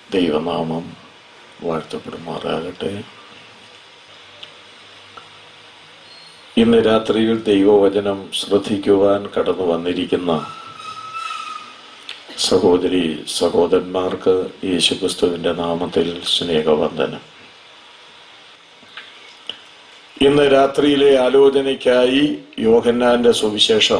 ദൈവനാമം വാഴ്ത്തപ്പെടുമാറാകട്ടെ ഇന്ന് രാത്രിയിൽ ദൈവവചനം ശ്രദ്ധിക്കുവാൻ കടന്നു വന്നിരിക്കുന്ന സഹോദരി സഹോദരന്മാർക്ക് യേശുക്രിസ്തുവിന്റെ നാമത്തിൽ സ്നേഹവന്ദനം ഇന്ന് രാത്രിയിലെ ആലോചനയ്ക്കായി യോഹന്നാന്റെ സുവിശേഷം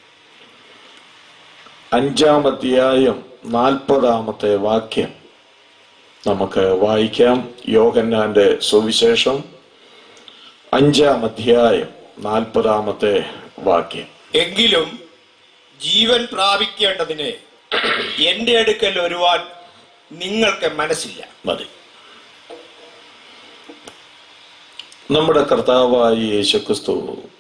അഞ്ചാം അധ്യായം നാൽപ്പതാമത്തെ വാക്യം നമുക്ക് വായിക്കാം യോഹന്നാന്റെ സുവിശേഷം അഞ്ചാം അധ്യായം നാൽപ്പതാമത്തെ വാക്യം എങ്കിലും ജീവൻ പ്രാപിക്കേണ്ടതിന് എന്റെ അടുക്കൽ വരുവാൻ നിങ്ങൾക്ക് മനസ്സില്ല മതി നമ്മുടെ കർത്താവായ യേശുക്രിസ്തു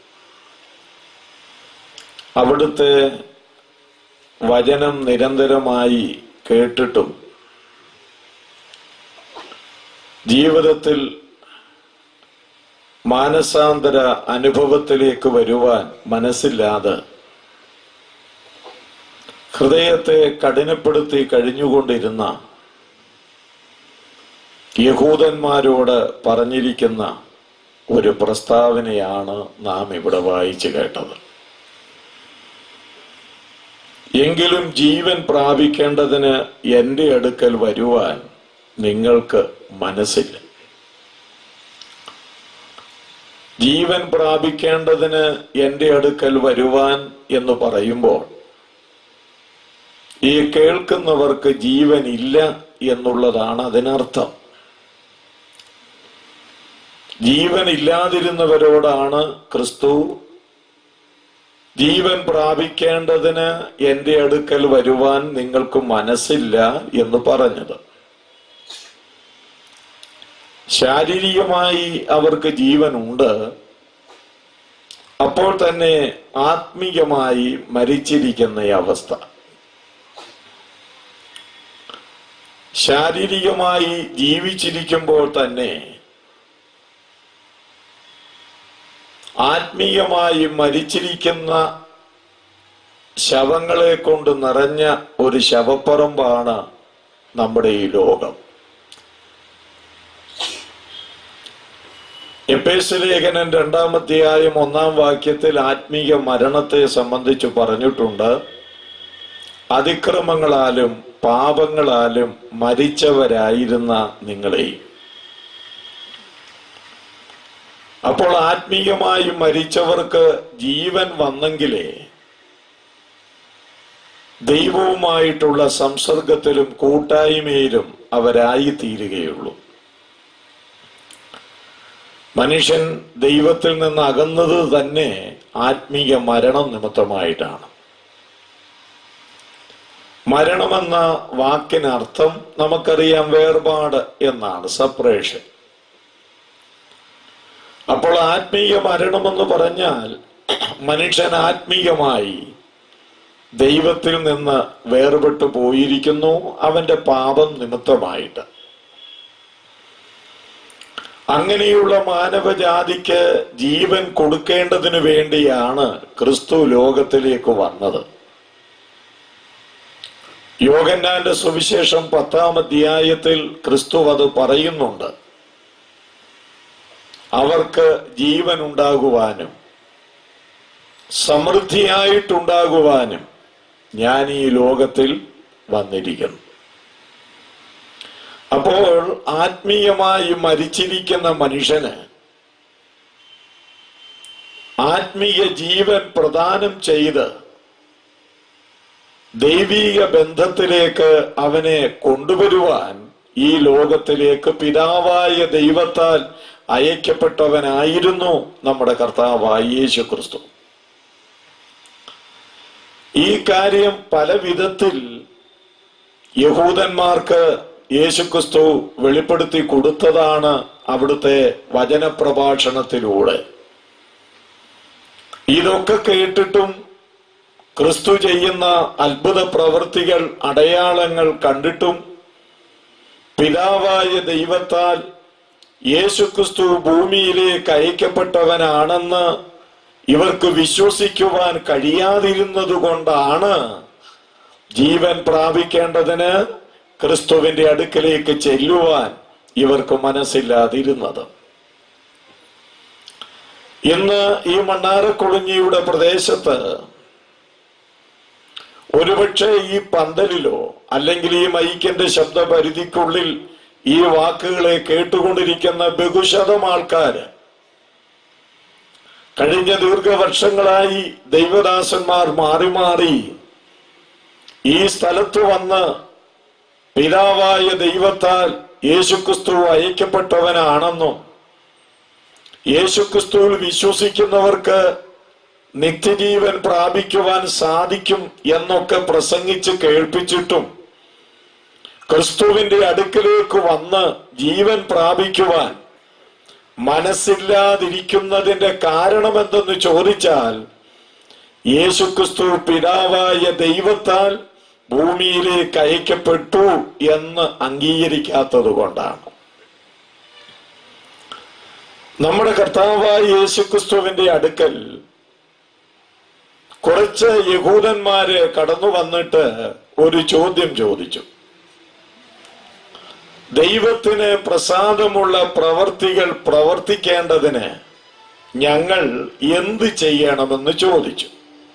അവിടുത്തെ വചനം നിരന്തരമായി കേട്ടിട്ടും ജീവിതത്തിൽ മാനസാന്തര അനുഭവത്തിലേക്ക് വരുവാൻ മനസ്സില്ലാതെ ഹൃദയത്തെ കഠിനപ്പെടുത്തി കഴിഞ്ഞുകൊണ്ടിരുന്ന യഹൂദന്മാരോട് പറഞ്ഞിരിക്കുന്ന ഒരു പ്രസ്താവനയാണ് നാം ഇവിടെ വായിച്ചു കേട്ടത് എങ്കിലും ജീവൻ പ്രാപിക്കേണ്ടതിന് എന്റെ അടുക്കൽ വരുവാൻ നിങ്ങൾക്ക് മനസ്സില്ല ജീവൻ പ്രാപിക്കേണ്ടതിന് എന്റെ അടുക്കൽ വരുവാൻ എന്ന് പറയുമ്പോൾ ഈ കേൾക്കുന്നവർക്ക് ജീവൻ ഇല്ല എന്നുള്ളതാണ് അതിനർത്ഥം ജീവൻ ഇല്ലാതിരുന്നവരോടാണ് ക്രിസ്തു ജീവൻ പ്രാപിക്കേണ്ടതിന് എന്റെ അടുക്കൽ വരുവാൻ നിങ്ങൾക്ക് മനസ്സില്ല എന്ന് പറഞ്ഞത് ശാരീരികമായി അവർക്ക് ജീവനുണ്ട് അപ്പോൾ തന്നെ ആത്മീയമായി മരിച്ചിരിക്കുന്ന ഈ അവസ്ഥ ശാരീരികമായി ജീവിച്ചിരിക്കുമ്പോൾ തന്നെ ആത്മീയമായി മരിച്ചിരിക്കുന്ന ശവങ്ങളെ കൊണ്ട് നിറഞ്ഞ ഒരു ശവപ്പറമ്പാണ് നമ്മുടെ ഈ ലോകം എപ്പേസ് ലേഖനൻ രണ്ടാമധ്യായം ഒന്നാം വാക്യത്തിൽ ആത്മീയ മരണത്തെ സംബന്ധിച്ച് പറഞ്ഞിട്ടുണ്ട് അതിക്രമങ്ങളാലും പാപങ്ങളാലും മരിച്ചവരായിരുന്ന നിങ്ങളെയും അപ്പോൾ ആത്മീയമായി മരിച്ചവർക്ക് ജീവൻ വന്നെങ്കിലേ ദൈവവുമായിട്ടുള്ള സംസർഗത്തിലും കൂട്ടായ്മയിലും അവരായി തീരുകയുള്ളൂ മനുഷ്യൻ ദൈവത്തിൽ നിന്ന് അകന്നത് തന്നെ ആത്മീയ മരണം നിമിത്തമായിട്ടാണ് മരണമെന്ന വാക്കിനർത്ഥം നമുക്കറിയാം വേർപാട് എന്നാണ് സെപ്പറേഷൻ അപ്പോൾ ആത്മീയ മരണമെന്ന് പറഞ്ഞാൽ മനുഷ്യൻ ആത്മീയമായി ദൈവത്തിൽ നിന്ന് വേർപെട്ടു പോയിരിക്കുന്നു അവന്റെ പാപം നിമിത്തമായിട്ട് അങ്ങനെയുള്ള മാനവജാതിക്ക് ജീവൻ കൊടുക്കേണ്ടതിനു വേണ്ടിയാണ് ക്രിസ്തു ലോകത്തിലേക്ക് വന്നത് യോഗന്നാന്റെ സുവിശേഷം പത്താം അധ്യായത്തിൽ ക്രിസ്തു അത് പറയുന്നുണ്ട് അവർക്ക് ജീവൻ ഉണ്ടാകുവാനും സമൃദ്ധിയായിട്ടുണ്ടാകുവാനും ഞാൻ ഈ ലോകത്തിൽ വന്നിരിക്കുന്നു അപ്പോൾ ആത്മീയമായി മരിച്ചിരിക്കുന്ന മനുഷ്യന് ആത്മീയ ജീവൻ പ്രദാനം ചെയ്ത് ദൈവീക ബന്ധത്തിലേക്ക് അവനെ കൊണ്ടുവരുവാൻ ഈ ലോകത്തിലേക്ക് പിതാവായ ദൈവത്താൽ അയക്കപ്പെട്ടവനായിരുന്നു നമ്മുടെ കർത്താവായ യേശു ക്രിസ്തു ഈ കാര്യം പല വിധത്തിൽ യഹൂദന്മാർക്ക് യേശുക്രിസ്തു വെളിപ്പെടുത്തി കൊടുത്തതാണ് അവിടുത്തെ വചനപ്രഭാഷണത്തിലൂടെ ഇതൊക്കെ കേട്ടിട്ടും ക്രിസ്തു ചെയ്യുന്ന അത്ഭുത പ്രവൃത്തികൾ അടയാളങ്ങൾ കണ്ടിട്ടും പിതാവായ ദൈവത്താൽ യേശുക്രിസ്തു ഭൂമിയിലേക്ക് അയക്കപ്പെട്ടവനാണെന്ന് ഇവർക്ക് വിശ്വസിക്കുവാൻ കഴിയാതിരുന്നത് കൊണ്ടാണ് ജീവൻ പ്രാപിക്കേണ്ടതിന് ക്രിസ്തുവിന്റെ അടുക്കലേക്ക് ചെല്ലുവാൻ ഇവർക്ക് മനസ്സില്ലാതിരുന്നത് ഇന്ന് ഈ മണ്ണാരക്കുളിഞ്ഞിയുടെ പ്രദേശത്ത് ഒരുപക്ഷെ ഈ പന്തലിലോ അല്ലെങ്കിൽ ഈ മൈക്കിന്റെ ശബ്ദപരിധിക്കുള്ളിൽ ഈ വാക്കുകളെ കേട്ടുകൊണ്ടിരിക്കുന്ന ബഹുശതം ആൾക്കാര് കഴിഞ്ഞ ദീർഘവർഷങ്ങളായി ദൈവദാസന്മാർ മാറി മാറി ഈ സ്ഥലത്ത് വന്ന് പിതാവായ ദൈവത്താൽ യേശുക്രിസ്തു അയക്കപ്പെട്ടവനാണെന്നും യേശുക്രിസ്തുവിൽ വിശ്വസിക്കുന്നവർക്ക് നിത്യജീവൻ പ്രാപിക്കുവാൻ സാധിക്കും എന്നൊക്കെ പ്രസംഗിച്ച് കേൾപ്പിച്ചിട്ടും ക്രിസ്തുവിന്റെ അടുക്കിലേക്ക് വന്ന് ജീവൻ പ്രാപിക്കുവാൻ മനസ്സില്ലാതിരിക്കുന്നതിന്റെ കാരണമെന്തെന്ന് ചോദിച്ചാൽ യേശുക്രിസ്തു പിതാവായ ദൈവത്താൽ ഭൂമിയിലേക്ക് അയക്കപ്പെട്ടു എന്ന് അംഗീകരിക്കാത്തത് കൊണ്ടാണ് നമ്മുടെ കർത്താവായ യേശുക്രിസ്തുവിന്റെ അടുക്കൽ കുറച്ച് യഹൂദന്മാര് കടന്നു വന്നിട്ട് ഒരു ചോദ്യം ചോദിച്ചു ദൈവത്തിന് പ്രസാദമുള്ള പ്രവർത്തികൾ പ്രവർത്തിക്കേണ്ടതിന് ഞങ്ങൾ എന്ത് ചെയ്യണമെന്ന് ചോദിച്ചു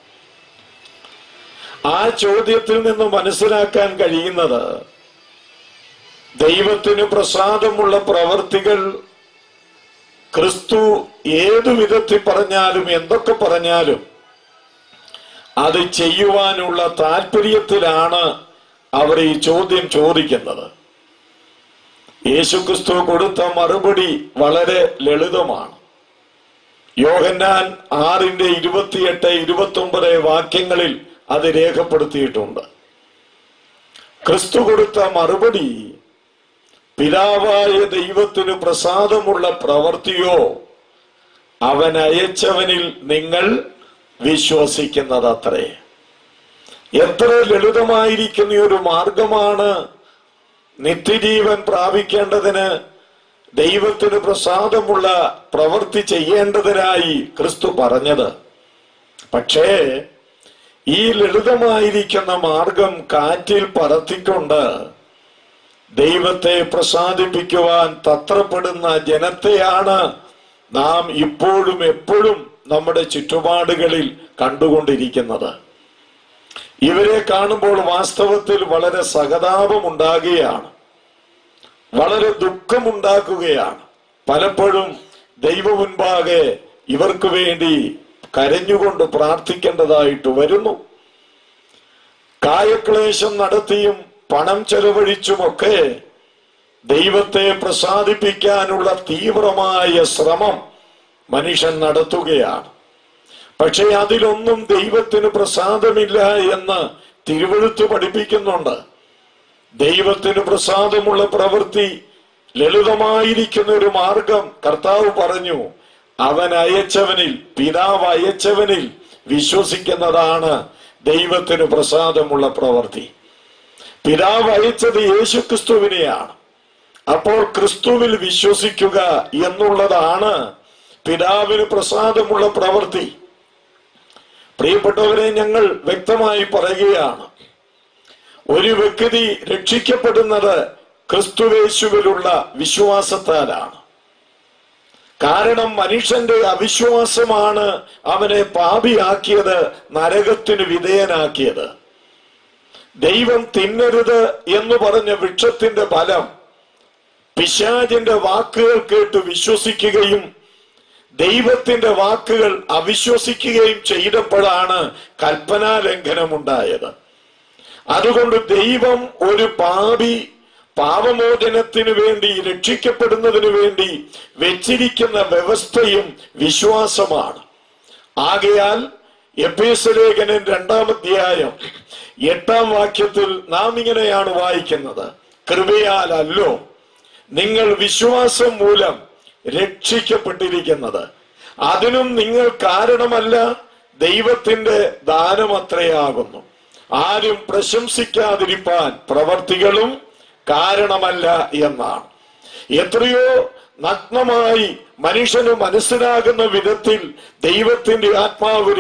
ആ ചോദ്യത്തിൽ നിന്ന് മനസ്സിലാക്കാൻ കഴിയുന്നത് ദൈവത്തിന് പ്രസാദമുള്ള പ്രവർത്തികൾ ക്രിസ്തു ഏതു വിധത്തിൽ പറഞ്ഞാലും എന്തൊക്കെ പറഞ്ഞാലും അത് ചെയ്യുവാനുള്ള താല്പര്യത്തിലാണ് അവർ ഈ ചോദ്യം ചോദിക്കുന്നത് യേശുക്രിസ്തു കൊടുത്ത മറുപടി വളരെ ലളിതമാണ് യോഹന്നാൻ ആറിന്റെ ഇരുപത്തിയെട്ട് ഇരുപത്തി ഒമ്പത് വാക്യങ്ങളിൽ അത് രേഖപ്പെടുത്തിയിട്ടുണ്ട് ക്രിസ്തു കൊടുത്ത മറുപടി പിതാവായ ദൈവത്തിന് പ്രസാദമുള്ള പ്രവൃത്തിയോ അവൻ അയച്ചവനിൽ നിങ്ങൾ വിശ്വസിക്കുന്നതത്രേ എത്ര ലളിതമായിരിക്കുന്ന ഒരു മാർഗമാണ് നിത്യജീവൻ പ്രാപിക്കേണ്ടതിന് ദൈവത്തിന് പ്രസാദമുള്ള പ്രവൃത്തി ചെയ്യേണ്ടതിനായി ക്രിസ്തു പറഞ്ഞത് പക്ഷേ ഈ ലളിതമായിരിക്കുന്ന മാർഗം കാറ്റിൽ പറത്തിക്കൊണ്ട് ദൈവത്തെ പ്രസാദിപ്പിക്കുവാൻ തത്രപ്പെടുന്ന ജനത്തെയാണ് നാം ഇപ്പോഴും എപ്പോഴും നമ്മുടെ ചുറ്റുപാടുകളിൽ കണ്ടുകൊണ്ടിരിക്കുന്നത് ഇവരെ കാണുമ്പോൾ വാസ്തവത്തിൽ വളരെ സഹതാപമുണ്ടാകുകയാണ് വളരെ ദുഃഖമുണ്ടാക്കുകയാണ് പലപ്പോഴും ദൈവ മുൻപാകെ ഇവർക്ക് വേണ്ടി കരഞ്ഞുകൊണ്ട് പ്രാർത്ഥിക്കേണ്ടതായിട്ട് വരുന്നു കായക്ലേശം നടത്തിയും പണം ചെലവഴിച്ചുമൊക്കെ ദൈവത്തെ പ്രസാദിപ്പിക്കാനുള്ള തീവ്രമായ ശ്രമം മനുഷ്യൻ നടത്തുകയാണ് പക്ഷെ അതിലൊന്നും ദൈവത്തിന് പ്രസാദമില്ല എന്ന് തിരുവഴുത്ത് പഠിപ്പിക്കുന്നുണ്ട് ദൈവത്തിന് പ്രസാദമുള്ള പ്രവൃത്തി ലളിതമായിരിക്കുന്ന ഒരു മാർഗം കർത്താവ് പറഞ്ഞു അവൻ അയച്ചവനിൽ പിതാവ് അയച്ചവനിൽ വിശ്വസിക്കുന്നതാണ് ദൈവത്തിന് പ്രസാദമുള്ള പ്രവൃത്തി പിതാവ് അയച്ചത് യേശു ക്രിസ്തുവിനെയാണ് അപ്പോൾ ക്രിസ്തുവിൽ വിശ്വസിക്കുക എന്നുള്ളതാണ് പിതാവിന് പ്രസാദമുള്ള പ്രവൃത്തി പ്രിയപ്പെട്ടവരെ ഞങ്ങൾ വ്യക്തമായി പറയുകയാണ് ഒരു വ്യക്തി രക്ഷിക്കപ്പെടുന്നത് ക്രിസ്തുവേശുവിലുള്ള വിശ്വാസത്താലാണ് കാരണം മനുഷ്യന്റെ അവിശ്വാസമാണ് അവനെ പാപിയാക്കിയത് നരകത്തിന് വിധേയനാക്കിയത് ദൈവം തിന്നരുത് എന്ന് പറഞ്ഞ വൃക്ഷത്തിന്റെ ഫലം പിശാചിന്റെ വാക്കുകൾ കേട്ട് വിശ്വസിക്കുകയും ദൈവത്തിന്റെ വാക്കുകൾ അവിശ്വസിക്കുകയും ചെയ്തപ്പോഴാണ് കൽപ്പനാ ലംഘനമുണ്ടായത് അതുകൊണ്ട് ദൈവം ഒരു പാപി പാപമോചനത്തിന് വേണ്ടി രക്ഷിക്കപ്പെടുന്നതിന് വേണ്ടി വെച്ചിരിക്കുന്ന വ്യവസ്ഥയും വിശ്വാസമാണ് ആകയാൽ എപ്പേസ് ലേഖനൻ രണ്ടാമധ്യായം എട്ടാം വാക്യത്തിൽ നാം ഇങ്ങനെയാണ് വായിക്കുന്നത് കൃപയാലല്ലോ നിങ്ങൾ വിശ്വാസം മൂലം രക്ഷിക്കപ്പെട്ടിരിക്കുന്നത് അതിനും നിങ്ങൾ കാരണമല്ല ദൈവത്തിന്റെ ദാനമത്രയാകുന്നു ആരും പ്രശംസിക്കാതിരിപ്പാൻ പ്രവർത്തികളും കാരണമല്ല എന്നാണ് എത്രയോ നഗ്നമായി മനുഷ്യന് മനസ്സിലാകുന്ന വിധത്തിൽ ദൈവത്തിന്റെ ആത്മാവ്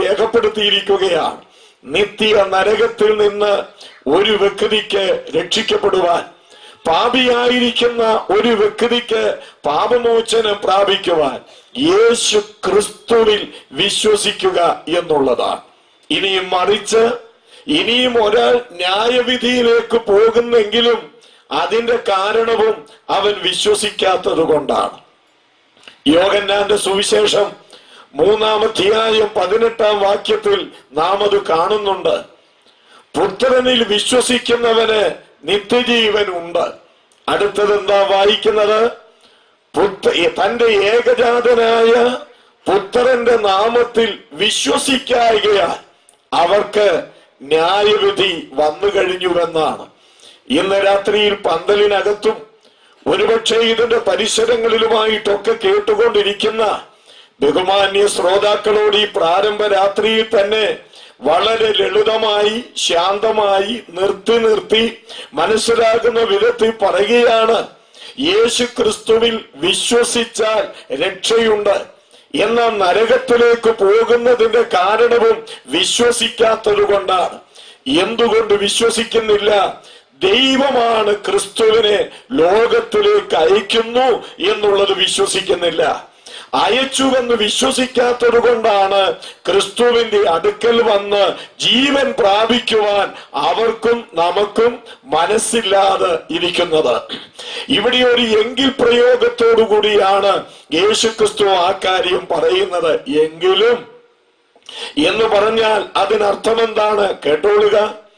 രേഖപ്പെടുത്തിയിരിക്കുകയാണ് നിത്യ നരകത്തിൽ നിന്ന് ഒരു വ്യക്തിക്ക് രക്ഷിക്കപ്പെടുവാൻ പാപിയായിരിക്കുന്ന ഒരു വ്യക്തിക്ക് പാപമോചനം പ്രാപിക്കുവാൻ യേശു ക്രിസ്തുവിൽ വിശ്വസിക്കുക എന്നുള്ളതാണ് ഇനിയും മറിച്ച് ഇനിയും ഒരാൾ ന്യായവിധിയിലേക്ക് പോകുന്നെങ്കിലും അതിന്റെ കാരണവും അവൻ വിശ്വസിക്കാത്തത് കൊണ്ടാണ് യോഗന്നാന്റെ സുവിശേഷം മൂന്നാം അധ്യായം പതിനെട്ടാം വാക്യത്തിൽ നാം അത് കാണുന്നുണ്ട് പുത്രനിൽ വിശ്വസിക്കുന്നവന് നിത്യജീവൻ ഉണ്ട് അടുത്തത് എന്താ വായിക്കുന്നത് പുത്ര തന്റെ ഏകജാതനായ പുത്രന്റെ നാമത്തിൽ വിശ്വസിക്കായകയാൽ അവർക്ക് ന്യായവിധി വന്നു കഴിഞ്ഞുവെന്നാണ് ഇന്ന് രാത്രിയിൽ പന്തലിനകത്തും ഒരുപക്ഷെ ഇതിന്റെ പരിസരങ്ങളിലുമായിട്ടൊക്കെ കേട്ടുകൊണ്ടിരിക്കുന്ന ബഹുമാന്യ ശ്രോതാക്കളോട് ഈ പ്രാരംഭ രാത്രിയിൽ തന്നെ വളരെ ലളിതമായി ശാന്തമായി നിർത്തി നിർത്തി മനസ്സിലാകുന്ന വിധത്തിൽ പറയുകയാണ് യേശു ക്രിസ്തുവിൽ വിശ്വസിച്ചാൽ രക്ഷയുണ്ട് എന്നാൽ നരകത്തിലേക്ക് പോകുന്നതിന്റെ കാരണവും വിശ്വസിക്കാത്തത് കൊണ്ടാണ് എന്തുകൊണ്ട് വിശ്വസിക്കുന്നില്ല ദൈവമാണ് ക്രിസ്തുവിനെ ലോകത്തിലേക്ക് അയക്കുന്നു എന്നുള്ളത് വിശ്വസിക്കുന്നില്ല അയച്ചുവെന്ന് വിശ്വസിക്കാത്തത് കൊണ്ടാണ് ക്രിസ്തുവിന്റെ അടുക്കൽ വന്ന് ജീവൻ പ്രാപിക്കുവാൻ അവർക്കും നമുക്കും മനസ്സില്ലാതെ ഇരിക്കുന്നത് ഇവിടെ ഒരു എങ്കിൽ പ്രയോഗത്തോടു കൂടിയാണ് യേശു ക്രിസ്തു ആ കാര്യം പറയുന്നത് എങ്കിലും എന്ന് പറഞ്ഞാൽ അതിനർത്ഥം എന്താണ് കേട്ടോളുക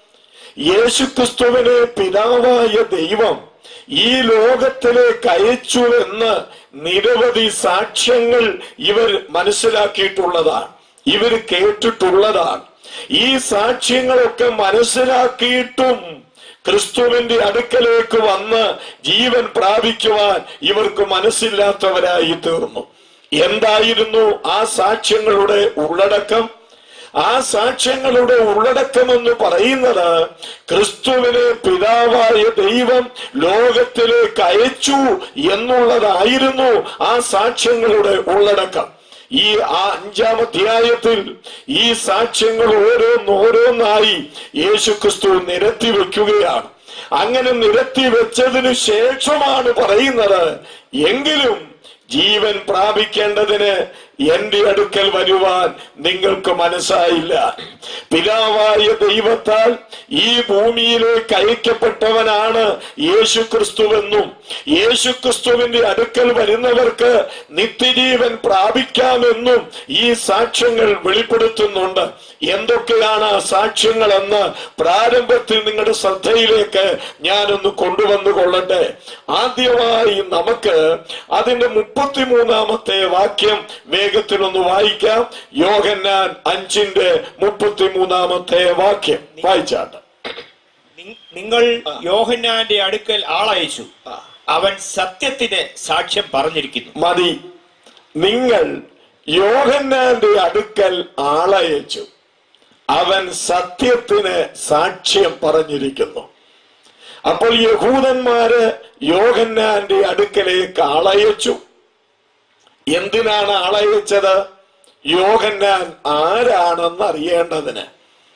യേശുക്രിസ്തുവിനെ പിതാവായ ദൈവം ഈ ലോകത്തിലേക്ക് അയച്ചുവെന്ന് നിരവധി സാക്ഷ്യങ്ങൾ ഇവർ മനസ്സിലാക്കിയിട്ടുള്ളതാണ് ഇവർ കേട്ടിട്ടുള്ളതാണ് ഈ സാക്ഷ്യങ്ങളൊക്കെ മനസ്സിലാക്കിയിട്ടും ക്രിസ്തുവിന്റെ അടുക്കലേക്ക് വന്ന് ജീവൻ പ്രാപിക്കുവാൻ ഇവർക്ക് മനസ്സില്ലാത്തവരായി തീർന്നു എന്തായിരുന്നു ആ സാക്ഷ്യങ്ങളുടെ ഉള്ളടക്കം ആ സാക്ഷ്യങ്ങളുടെ ഉള്ളടക്കം എന്ന് പറയുന്നത് ക്രിസ്തുവിനെ പിതാവായ ദൈവം ലോകത്തിലേക്ക് അയച്ചു എന്നുള്ളതായിരുന്നു ആ സാക്ഷ്യങ്ങളുടെ ഉള്ളടക്കം ഈ ആ അഞ്ചാം അധ്യായത്തിൽ ഈ സാക്ഷ്യങ്ങൾ ഓരോന്നോരോന്നായി യേശു ക്രിസ്തു നിരത്തി വെക്കുകയാണ് അങ്ങനെ നിരത്തി വെച്ചതിനു ശേഷമാണ് പറയുന്നത് എങ്കിലും ജീവൻ പ്രാപിക്കേണ്ടതിന് എന്റെ അടുക്കൽ വരുവാൻ നിങ്ങൾക്ക് മനസ്സായില്ല പിതാവായ ദൈവത്താൽ ഈ ഭൂമിയിലേക്ക് അയക്കപ്പെട്ടവനാണ് യേശു ക്രിസ്തുവെന്നും യേശു ക്രിസ്തുവിന്റെ അടുക്കൽ വരുന്നവർക്ക് നിത്യജീവൻ പ്രാപിക്കാമെന്നും ഈ സാക്ഷ്യങ്ങൾ വെളിപ്പെടുത്തുന്നുണ്ട് എന്തൊക്കെയാണ് ആ സാക്ഷ്യങ്ങളെന്ന് പ്രാരംഭത്തിൽ നിങ്ങളുടെ ശ്രദ്ധയിലേക്ക് ഞാനൊന്ന് കൊണ്ടുവന്നു കൊള്ളട്ടെ ആദ്യമായി നമുക്ക് അതിന്റെ മുപ്പത്തിമൂന്നാമത്തെ വാക്യം വേഗത്തിൽ ഒന്ന് വായിക്കാം യോഹന്നാൻ അഞ്ചിന്റെ മുപ്പത്തിമൂന്നാമത്തെ വാക്യം വായിച്ചാട്ട് നി- നിങ്ങൾ യോഹന്നാന്റെ അടുക്കൽ ആളയച്ചു അവൻ സത്യത്തിന് സാക്ഷ്യം പറഞ്ഞിരിക്കുന്നു മതി നിങ്ങൾ യോഹന്നാന്റെ അടുക്കൽ ആളയച്ചു അവൻ സത്യത്തിന് സാക്ഷ്യം പറഞ്ഞിരിക്കുന്നു അപ്പോൾ യഹൂദന്മാര് യോഹന്നാന്റെ അടുക്കലേക്ക് ആളയച്ചു എന്തിനാണ് ആളയച്ചത് യോഹന്നാൻ ആരാണെന്ന് അറിയേണ്ടതിന്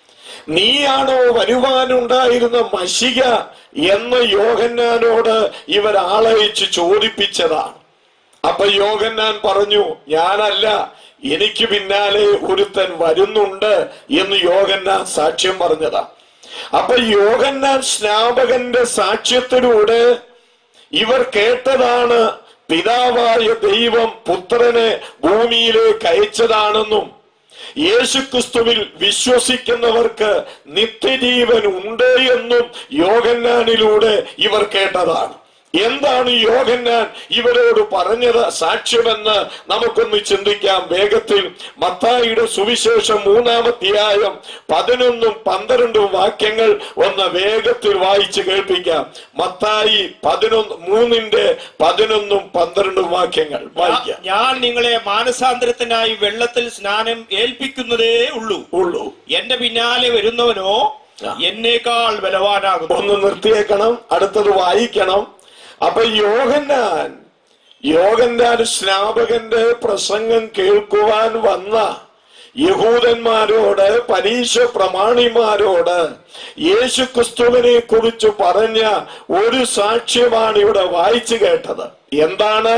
നീയാണോ വരുവാനുണ്ടായിരുന്ന മഷിക എന്ന് യോഹന്നാനോട് ഇവർ ആളയച്ച് ചോദിപ്പിച്ചതാണ് അപ്പൊ യോഹന്നാൻ പറഞ്ഞു ഞാനല്ല എനിക്ക് പിന്നാലെ ഒരുത്തൻ വരുന്നുണ്ട് എന്ന് യോഹന്നാൻ സാക്ഷ്യം പറഞ്ഞതാ അപ്പൊ യോഹന്നാൻ സ്നാപകന്റെ സാക്ഷ്യത്തിലൂടെ ഇവർ കേട്ടതാണ് പിതാവായ ദൈവം പുത്രനെ ഭൂമിയിലേക്ക് അയച്ചതാണെന്നും യേശുക്രിസ്തുവിൽ വിശ്വസിക്കുന്നവർക്ക് നിത്യജീവൻ ഉണ്ട് എന്നും യോഹന്നാനിലൂടെ ഇവർ കേട്ടതാണ് എന്താണ് യോഹന്നാൻ ഇവരോട് പറഞ്ഞത് സാക്ഷ്യമെന്ന് നമുക്കൊന്ന് ചിന്തിക്കാം വേഗത്തിൽ മത്തായിയുടെ സുവിശേഷം മൂന്നാമധ്യായം പതിനൊന്നും പന്ത്രണ്ടും വാക്യങ്ങൾ ഒന്ന് വേഗത്തിൽ വായിച്ച് കേൾപ്പിക്കാം മത്തായി പതിനൊന്ന് മൂന്നിന്റെ പതിനൊന്നും പന്ത്രണ്ടും വാക്യങ്ങൾ വായിക്കാം ഞാൻ നിങ്ങളെ മാനസാന്തരത്തിനായി വെള്ളത്തിൽ സ്നാനം ഏൽപ്പിക്കുന്നതേ ഉള്ളൂ ഉള്ളൂ എന്റെ പിന്നാലെ വരുന്നവനോ ആ. എന്നേക്കാൾ ബലവാനാകുന്നു ഒന്ന് നിർത്തിയേക്കണം അടുത്തത് വായിക്കണം അപ്പൊ യോഹന്നാൻ യോഹന്നാൻ സ്നാപകന്റെ പ്രസംഗം കേൾക്കുവാൻ വന്ന യഹൂദന്മാരോട് പരീക്ഷ പ്രമാണിമാരോട് യേശു ക്രിസ്തുവിനെ കുറിച്ച് പറഞ്ഞ ഒരു സാക്ഷ്യമാണ് ഇവിടെ വായിച്ചു കേട്ടത് എന്താണ്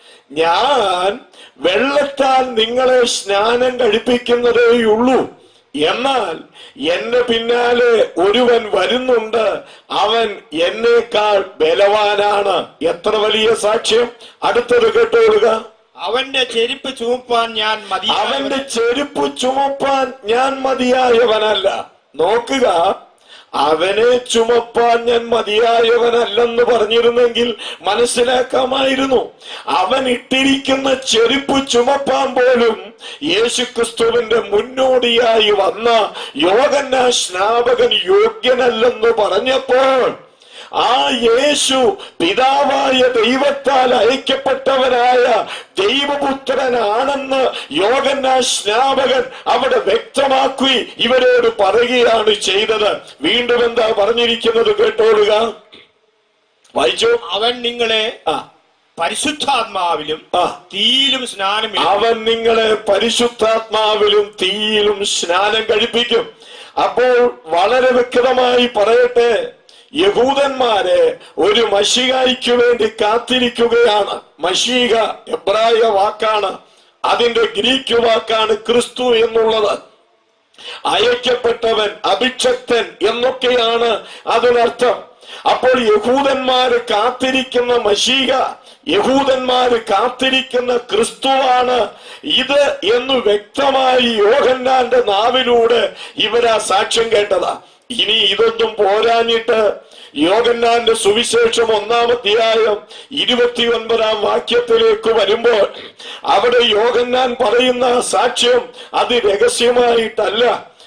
ഞാൻ വെള്ളത്താൽ നിങ്ങളെ സ്നാനം കഴിപ്പിക്കുന്നതേയുള്ളൂ എന്നാൽ എന്റെ പിന്നാലെ ഒരുവൻ വരുന്നുണ്ട് അവൻ എന്നേക്കാൾ ബലവാനാണ് എത്ര വലിയ സാക്ഷ്യം അടുത്തത് കേട്ടുകൊള്ളുക അവന്റെ ചെരുപ്പ് ചുമപ്പാൻ ഞാൻ മതി അവന്റെ ചെരുപ്പ് ചുമപ്പാൻ ഞാൻ മതിയായവനല്ല നോക്കുക അവനെ ചുമപ്പാൻ ഞാൻ മതിയായവനല്ലെന്ന് പറഞ്ഞിരുന്നെങ്കിൽ മനസ്സിലാക്കാമായിരുന്നു അവൻ ഇട്ടിരിക്കുന്ന ചെരുപ്പ് ചുമപ്പാൻ പോലും യേശുക്രിസ്തുവിന്റെ മുന്നോടിയായി വന്ന യോഗന്ന സ്നാപകൻ യോഗ്യനല്ലെന്ന് പറഞ്ഞപ്പോൾ ആ യേശു പിതാവായ ദൈവത്താൽ അയക്കപ്പെട്ടവനായ ദൈവപുത്രനാണെന്ന് യോഗന്ന സ്നാപകൻ അവിടെ വ്യക്തമാക്കി ഇവരോട് പറയുകയാണ് ചെയ്തത് വീണ്ടും എന്താ പറഞ്ഞിരിക്കുന്നത് കേട്ടോളുക വായിച്ചു അവൻ നിങ്ങളെ ആ പരിശുദ്ധാത്മാവിലും ആ. തീയിലും സ്നാനം അവൻ നിങ്ങളെ പരിശുദ്ധാത്മാവിലും തീയിലും സ്നാനം കഴിപ്പിക്കും അപ്പോൾ വളരെ വ്യക്തമായി പറയട്ടെ യഹൂദന്മാരെ ഒരു മഷികായ്ക്ക് വേണ്ടി കാത്തിരിക്കുകയാണ് മഷീക എബ്രായ വാക്കാണ് അതിന്റെ ഗ്രീക്ക് വാക്കാണ് ക്രിസ്തു എന്നുള്ളത് അയക്കപ്പെട്ടവൻ അഭിഷക്തൻ എന്നൊക്കെയാണ് അതിനർത്ഥം അപ്പോൾ യഹൂദന്മാര് കാത്തിരിക്കുന്ന മഷീക യഹൂദന്മാര് കാത്തിരിക്കുന്ന ക്രിസ്തുവാണ് ഇത് എന്ന് വ്യക്തമായി യോഹന്നാന്റെ നാവിലൂടെ ഇവരാ സാക്ഷ്യം കേട്ടതാ ഇനി ഇതൊന്നും പോരാഞ്ഞിട്ട് യോഗന്നാന്റെ സുവിശേഷം ഒന്നാം അധ്യായം ഇരുപത്തി ഒൻപതാം വാക്യത്തിലേക്ക് വരുമ്പോൾ അവിടെ യോഗന്നാൻ പറയുന്ന സാക്ഷ്യം അത് രഹസ്യമായിട്ടല്ല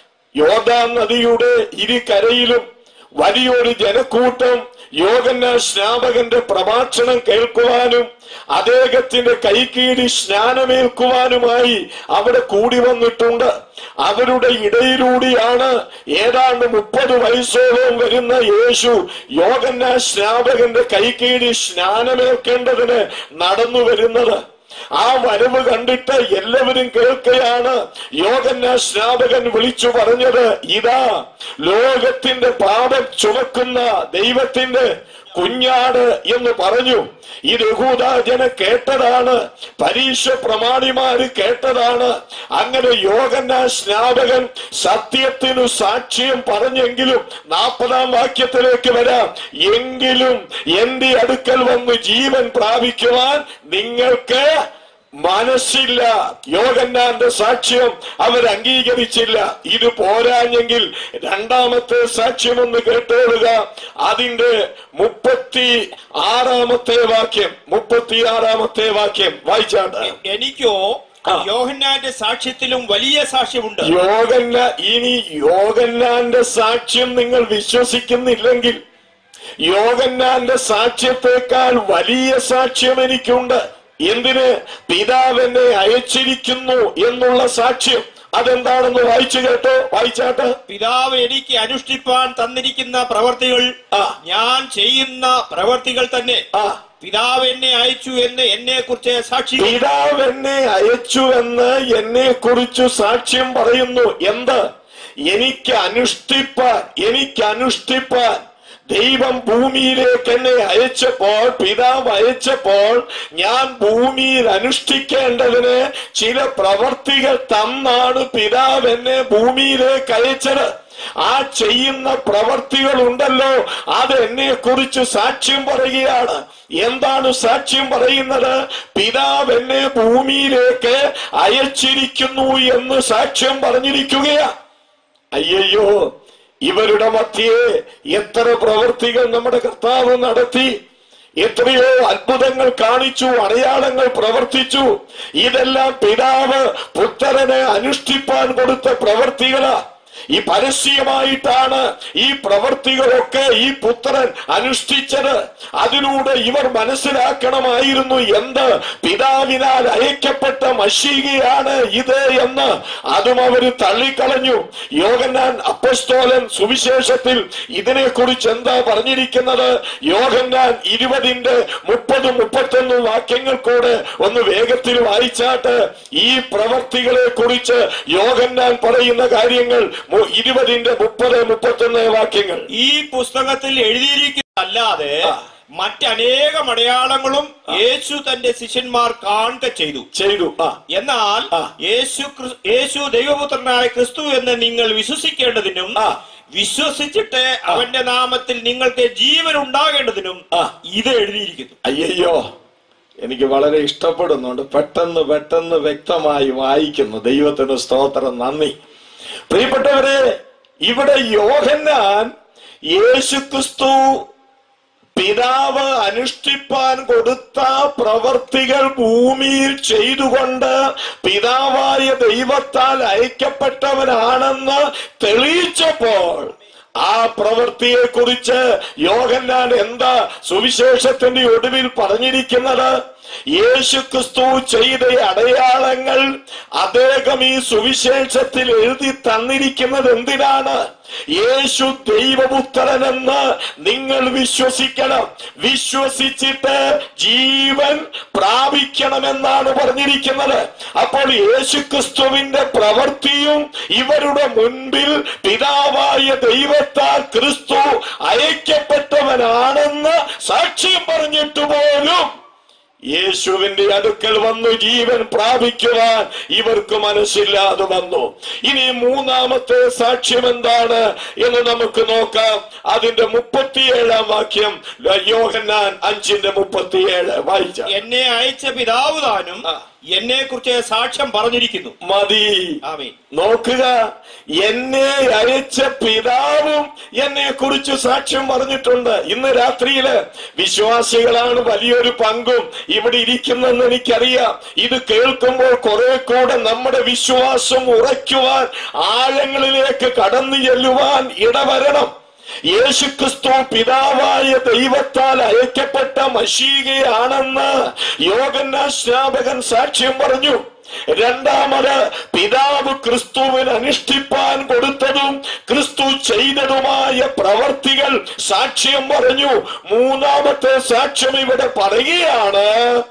യോദാൻ നദിയുടെ ഇരുകരയിലും വലിയൊരു ജനക്കൂട്ടം യോഗന്ന സ്നാപകന്റെ പ്രഭാഷണം കേൾക്കുവാനും അദ്ദേഹത്തിന്റെ കൈകീടി സ്നാനമേൽക്കുവാനുമായി അവിടെ കൂടി വന്നിട്ടുണ്ട് അവരുടെ ഇടയിലൂടെയാണ് ഏതാണ്ട് മുപ്പത് വയസ്സോളം വരുന്ന യേശു യോഗന്ന സ്നാപകന്റെ കൈകീടി സ്നാനമേൽക്കേണ്ടതിന് നടന്നു വരുന്നത് ആ വരവ് കണ്ടിട്ട് എല്ലാവരും കേൾക്കുകയാണ് യോഗന്ന സ്നാപകൻ വിളിച്ചു പറഞ്ഞത് ഇതാ ലോകത്തിന്റെ പാപം ചുമക്കുന്ന ദൈവത്തിന്റെ കുഞ്ഞാട് എന്ന് പറഞ്ഞു ഇത് യഹൂദാജന കേട്ടതാണ് പരീക്ഷ പ്രമാണിമാര് കേട്ടതാണ് അങ്ങനെ യോഗന്ന സ്നാപകൻ സത്യത്തിനു സാക്ഷ്യം പറഞ്ഞെങ്കിലും നാൽപ്പതാം വാക്യത്തിലേക്ക് വരാം എങ്കിലും എന്റെ അടുക്കൽ വന്ന് ജീവൻ പ്രാപിക്കുവാൻ നിങ്ങൾക്ക് മനസ്സില്ല യോഗന്നാന്റെ സാക്ഷ്യം അവർ അംഗീകരിച്ചില്ല ഇത് പോരാഞ്ഞെങ്കിൽ രണ്ടാമത്തെ സാക്ഷ്യം ഒന്ന് കേട്ടോളുക അതിന്റെ മുപ്പത്തി ആറാമത്തെ വാക്യം മുപ്പത്തി ആറാമത്തെ വാക്യം വായിച്ചാട്ട് എനിക്കോ ആ. യോഹന്നാന്റെ സാക്ഷ്യത്തിലും വലിയ സാക്ഷ്യമുണ്ട് യോഗന്ന ഇനി യോഗന്നാന്റെ സാക്ഷ്യം നിങ്ങൾ വിശ്വസിക്കുന്നില്ലെങ്കിൽ യോഗന്നാന്റെ സാക്ഷ്യത്തെക്കാൾ വലിയ സാക്ഷ്യം എനിക്കുണ്ട് എന്തിന് പിതാവെന്നെ അയച്ചിരിക്കുന്നു എന്നുള്ള സാക്ഷ്യം അതെന്താണെന്ന് വായിച്ചു കേട്ടോ വായിച്ചാട്ട് പിതാവ് എനിക്ക് അനുഷ്ഠിപ്പാൻ തന്നിരിക്കുന്ന പ്രവർത്തികൾ ആ. ഞാൻ ചെയ്യുന്ന പ്രവർത്തികൾ തന്നെ ആ പിതാവ് എന്നെ അയച്ചു എന്ന് എന്നെ കുറിച്ച് സാക്ഷി പിതാവ് എന്നെ അയച്ചുവെന്ന് എന്നെ കുറിച്ച് സാക്ഷ്യം പറയുന്നു എന്ത് എനിക്ക് അനുഷ്ഠിപ്പാൻ എനിക്ക് അനുഷ്ഠിപ്പാൻ ദൈവം ഭൂമിയിലേക്ക് എന്നെ അയച്ചപ്പോൾ പിതാവ് അയച്ചപ്പോൾ ഞാൻ ഭൂമിയിൽ അനുഷ്ഠിക്കേണ്ടതിന് ചില പ്രവർത്തികൾ തന്നാണ് പിതാവ് എന്നെ ഭൂമിയിലേക്ക് അയച്ചത് ആ ചെയ്യുന്ന പ്രവർത്തികൾ ഉണ്ടല്ലോ അത് എന്നെ കുറിച്ച് സാക്ഷ്യം പറയുകയാണ് എന്താണ് സാക്ഷ്യം പറയുന്നത് പിതാവ് എന്നെ ഭൂമിയിലേക്ക് അയച്ചിരിക്കുന്നു എന്ന് സാക്ഷ്യം പറഞ്ഞിരിക്കുകയാ അയ്യയ്യോ ഇവരുടെ മധ്യേ എത്ര പ്രവൃത്തികൾ നമ്മുടെ കർത്താവ് നടത്തി എത്രയോ അത്ഭുതങ്ങൾ കാണിച്ചു അടയാളങ്ങൾ പ്രവർത്തിച്ചു ഇതെല്ലാം പിതാവ് പുത്രനെ അനുഷ്ഠിപ്പാൻ കൊടുത്ത പ്രവൃത്തികളാ ഈ പരസ്യമായിട്ടാണ് ഈ പ്രവർത്തികളൊക്കെ ഈ പുത്രൻ അനുഷ്ഠിച്ചത് അതിലൂടെ ഇവർ മനസ്സിലാക്കണമായിരുന്നു എന്ത് പിതാവിനാൽ അയക്കപ്പെട്ട മഷീകയാണ് ഇത് എന്ന് അതും അവർ തള്ളിക്കളഞ്ഞു യോഗന്നാൻ അപ്പസ്തോലൻ സുവിശേഷത്തിൽ ഇതിനെക്കുറിച്ച് എന്താ പറഞ്ഞിരിക്കുന്നത് യോഗന്നാൻ ഇരുപതിന്റെ മുപ്പത് മുപ്പത്തൊന്ന് വാക്യങ്ങൾ കൂടെ ഒന്ന് വേഗത്തിൽ വായിച്ചാട്ട് ഈ പ്രവർത്തികളെ കുറിച്ച് യോഗന്നാൻ പറയുന്ന കാര്യങ്ങൾ മു- ഇരുപതിന്റെ മുപ്പത് മുപ്പത്തൊന്ന് വാക്യങ്ങൾ ഈ പുസ്തകത്തിൽ എഴുതിയിരിക്കുന്നതല്ലാതെ ആ. മറ്റനേകം അടയാളങ്ങളും യേശു തന്റെ ശിഷ്യന്മാർ കാണുക ചെയ്തു ചെയ്തു ആ എന്നാൽ ആ. യേശു ക്രിസ്- യേശു ദൈവപുത്രനായ ക്രിസ്തു എന്ന് നിങ്ങൾ വിശ്വസിക്കേണ്ടതിനും ആ. വിശ്വസിച്ചിട്ട് അവന്റെ നാമത്തിൽ നിങ്ങൾക്ക് ജീവൻ ഉണ്ടാകേണ്ടതിനും ആ. ഇത് എഴുതിയിരിക്കുന്നു അയ്യോ എനിക്ക് വളരെ ഇഷ്ടപ്പെടുന്നുണ്ട് പെട്ടെന്ന് പെട്ടെന്ന് വ്യക്തമായി വായിക്കുന്നു ദൈവത്തിന് സ്തോത്രം നന്ദി പ്രിയപ്പെട്ടവരെ ഇവിടെ യോഹന്നാൻ യേശുക്രിസ്തു പിതാവ് അനുഷ്ഠിപ്പാൻ കൊടുത്ത പ്രവർത്തികൾ ഭൂമിയിൽ ചെയ്തുകൊണ്ട് പിതാവായ ദൈവത്താൽ അയക്കപ്പെട്ടവനാണെന്ന് തെളിയിച്ചപ്പോൾ ആ പ്രവൃത്തിയെ കുറിച്ച് യോഹന്നാൻ എന്താ സുവിശേഷത്തിന്റെ ഒടുവിൽ പറഞ്ഞിരിക്കുന്നത് യേശുക്രിസ്തു ചെയ്ത അടയാളങ്ങൾ അദ്ദേഹം ഈ സുവിശേഷത്തിൽ എഴുതി തന്നിരിക്കുന്നത് എന്തിനാണ് യേശു ദൈവപുത്രനെന്ന് നിങ്ങൾ വിശ്വസിക്കണം വിശ്വസിച്ചിട്ട് ജീവൻ പ്രാപിക്കണമെന്നാണ് പറഞ്ഞിരിക്കുന്നത് അപ്പോൾ യേശുക്രിസ്തുവിന്റെ പ്രവൃത്തിയും ഇവരുടെ മുൻപിൽ പിതാവായ ദൈവത്താൽ ക്രിസ്തു അയക്കപ്പെട്ടവനാണെന്ന് സാക്ഷ്യം പറഞ്ഞിട്ട് പോലും യേശുവിന്റെ അടുക്കൽ വന്നു ജീവൻ പ്രാപിക്കുവാൻ ഇവർക്ക് മനസ്സില്ലാതെ വന്നു ഇനി മൂന്നാമത്തെ സാക്ഷ്യം എന്താണ് എന്ന് നമുക്ക് നോക്കാം അതിന്റെ മുപ്പത്തിയേഴാം വാക്യം യോഹന്നാൻ അഞ്ചിന്റെ മുപ്പത്തിയേഴ് വായിച്ച എന്നെ അയച്ച പിതാവ് താനും ആ. എന്നെ കുറിച്ച് സാക്ഷ്യം പറഞ്ഞിരിക്കുന്നു മതി ആമേൻ നോക്കുക എന്നെ അയച്ച പിതാവും എന്നെ കുറിച്ച് സാക്ഷ്യം പറഞ്ഞിട്ടുണ്ട് ഇന്ന് രാത്രിയില് വിശ്വാസികളാണ് വലിയൊരു പങ്കും ഇവിടെ ഇരിക്കുന്നെന്ന് എനിക്കറിയാം ഇത് കേൾക്കുമ്പോൾ കുറെ കൂടെ നമ്മുടെ വിശ്വാസം ഉറയ്ക്കുവാൻ ആഴങ്ങളിലേക്ക് കടന്നു ചെല്ലുവാൻ ഇടവരണം യേശുക്രിസ്തു പിതാവായ ദൈവത്താൽ അയക്കപ്പെട്ട മഷീകയാണെന്ന് യോഗന്ന സ്നാപകൻ സാക്ഷ്യം പറഞ്ഞു രണ്ടാമത് പിതാവ് ക്രിസ്തുവിന് അനുഷ്ഠിപ്പാൻ കൊടുത്തതും ക്രിസ്തു ചെയ്തതുമായ പ്രവർത്തികൾ സാക്ഷ്യം പറഞ്ഞു മൂന്നാമത്തെ സാക്ഷ്യം ഇവിടെ പറയുകയാണ്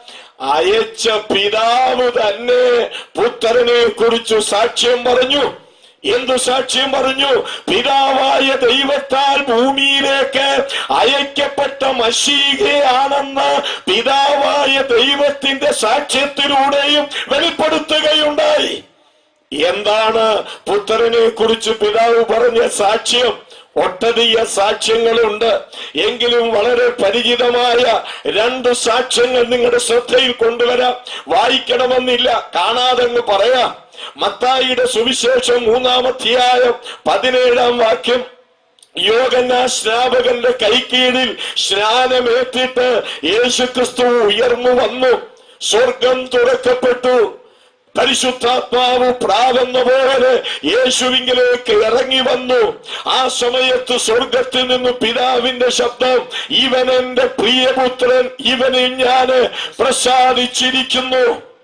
അയച്ച പിതാവ് തന്നെ പുത്രനെ കുറിച്ചു സാക്ഷ്യം പറഞ്ഞു എന്തു സാക്ഷ്യം പറഞ്ഞു പിതാവായ ദൈവത്താൽ ഭൂമിയിലേക്ക് അയക്കപ്പെട്ട മഷീകയാണെന്ന് പിതാവായ ദൈവത്തിന്റെ സാക്ഷ്യത്തിലൂടെയും വെളിപ്പെടുത്തുകയുണ്ടായി എന്താണ് പുത്രനെ കുറിച്ച് പിതാവ് പറഞ്ഞ സാക്ഷ്യം ഒട്ടധിക സാക്ഷ്യങ്ങളുണ്ട് എങ്കിലും വളരെ പരിചിതമായ രണ്ട് സാക്ഷ്യങ്ങൾ നിങ്ങളുടെ ശ്രദ്ധയിൽ കൊണ്ടുവരാം വായിക്കണമെന്നില്ല കാണാതെങ്ങ് പറയാം മത്തായിയുടെ സുവിശേഷം മൂന്നാമധ്യായം പതിനേഴാം വാക്യം യോഗന്ന സ്നാപകന്റെ കൈക്കീഴിൽ സ്നാനമേറ്റിട്ട് യേശുക്രിസ്തു ഉയർന്നു വന്നു സ്വർഗം തുറക്കപ്പെട്ടു പരിശുദ്ധാത്മാവ് പ്രാവെന്ന പോലെ യേശുവിങ്കിലേക്ക് ഇറങ്ങി വന്നു ആ സമയത്ത് സ്വർഗത്തിൽ നിന്ന് പിതാവിന്റെ ശബ്ദം ഇവൻ എന്റെ പ്രിയപുത്രൻ ഇവനെ ഞാന് പ്രസാദിച്ചിരിക്കുന്നു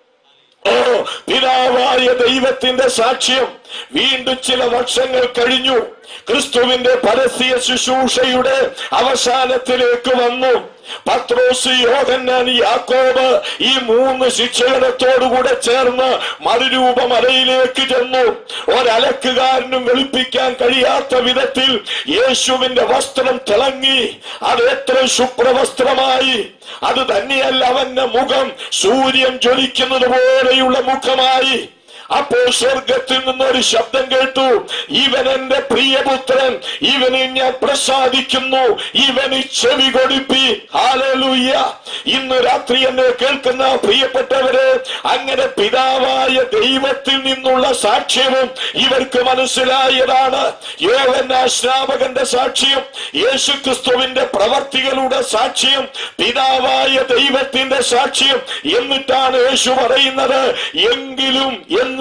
ഓ പിതാവായ ദൈവത്തിന്റെ സാക്ഷ്യം വീണ്ടും ചില വർഷങ്ങൾ കഴിഞ്ഞു ക്രിസ്തുവിന്റെ പരസ്യ ശുശ്രൂഷയുടെ അവസാനത്തിലേക്ക് വന്നു പത്രോസ് യോഹന്നാൻ യാക്കോബ് ഈ മൂന്ന് ശിക്ഷകണത്തോടുകൂടെ ചേർന്ന് മറുരൂപ മലയിലേക്ക് ചെന്നു ഒരലക്കുകാരനും വെളുപ്പിക്കാൻ കഴിയാത്ത വിധത്തിൽ യേശുവിന്റെ വസ്ത്രം തിളങ്ങി അത് എത്ര ശുഭ്രവസ്ത്രമായി അത് തന്നെയല്ല അവന്റെ മുഖം സൂര്യൻ ജ്വലിക്കുന്നത് പോലെയുള്ള മുഖമായി അപ്പോൾ സ്വർഗത്തിൽ നിന്നൊരു ശബ്ദം കേട്ടു ഇവൻ എന്റെ പ്രിയപുത്രൻ ഇവനെ ഞാൻ പ്രസാദിക്കുന്നു ഇവന് ചെവി കൊടുപ്പി ഹാലലൂയ്യ ഇന്ന് രാത്രി എന്നെ കേൾക്കുന്ന പ്രിയപ്പെട്ടവരെ അങ്ങനെ പിതാവായ ദൈവത്തിൽ നിന്നുള്ള സാക്ഷ്യവും ഇവർക്ക് മനസ്സിലായതാണ് യോവന്ന ശ്രാപകന്റെ സാക്ഷ്യം യേശുക്രിസ്തുവിന്റെ പ്രവർത്തികളുടെ സാക്ഷ്യം പിതാവായ ദൈവത്തിന്റെ സാക്ഷ്യം എന്നിട്ടാണ് യേശു പറയുന്നത് എങ്കിലും എന്ന്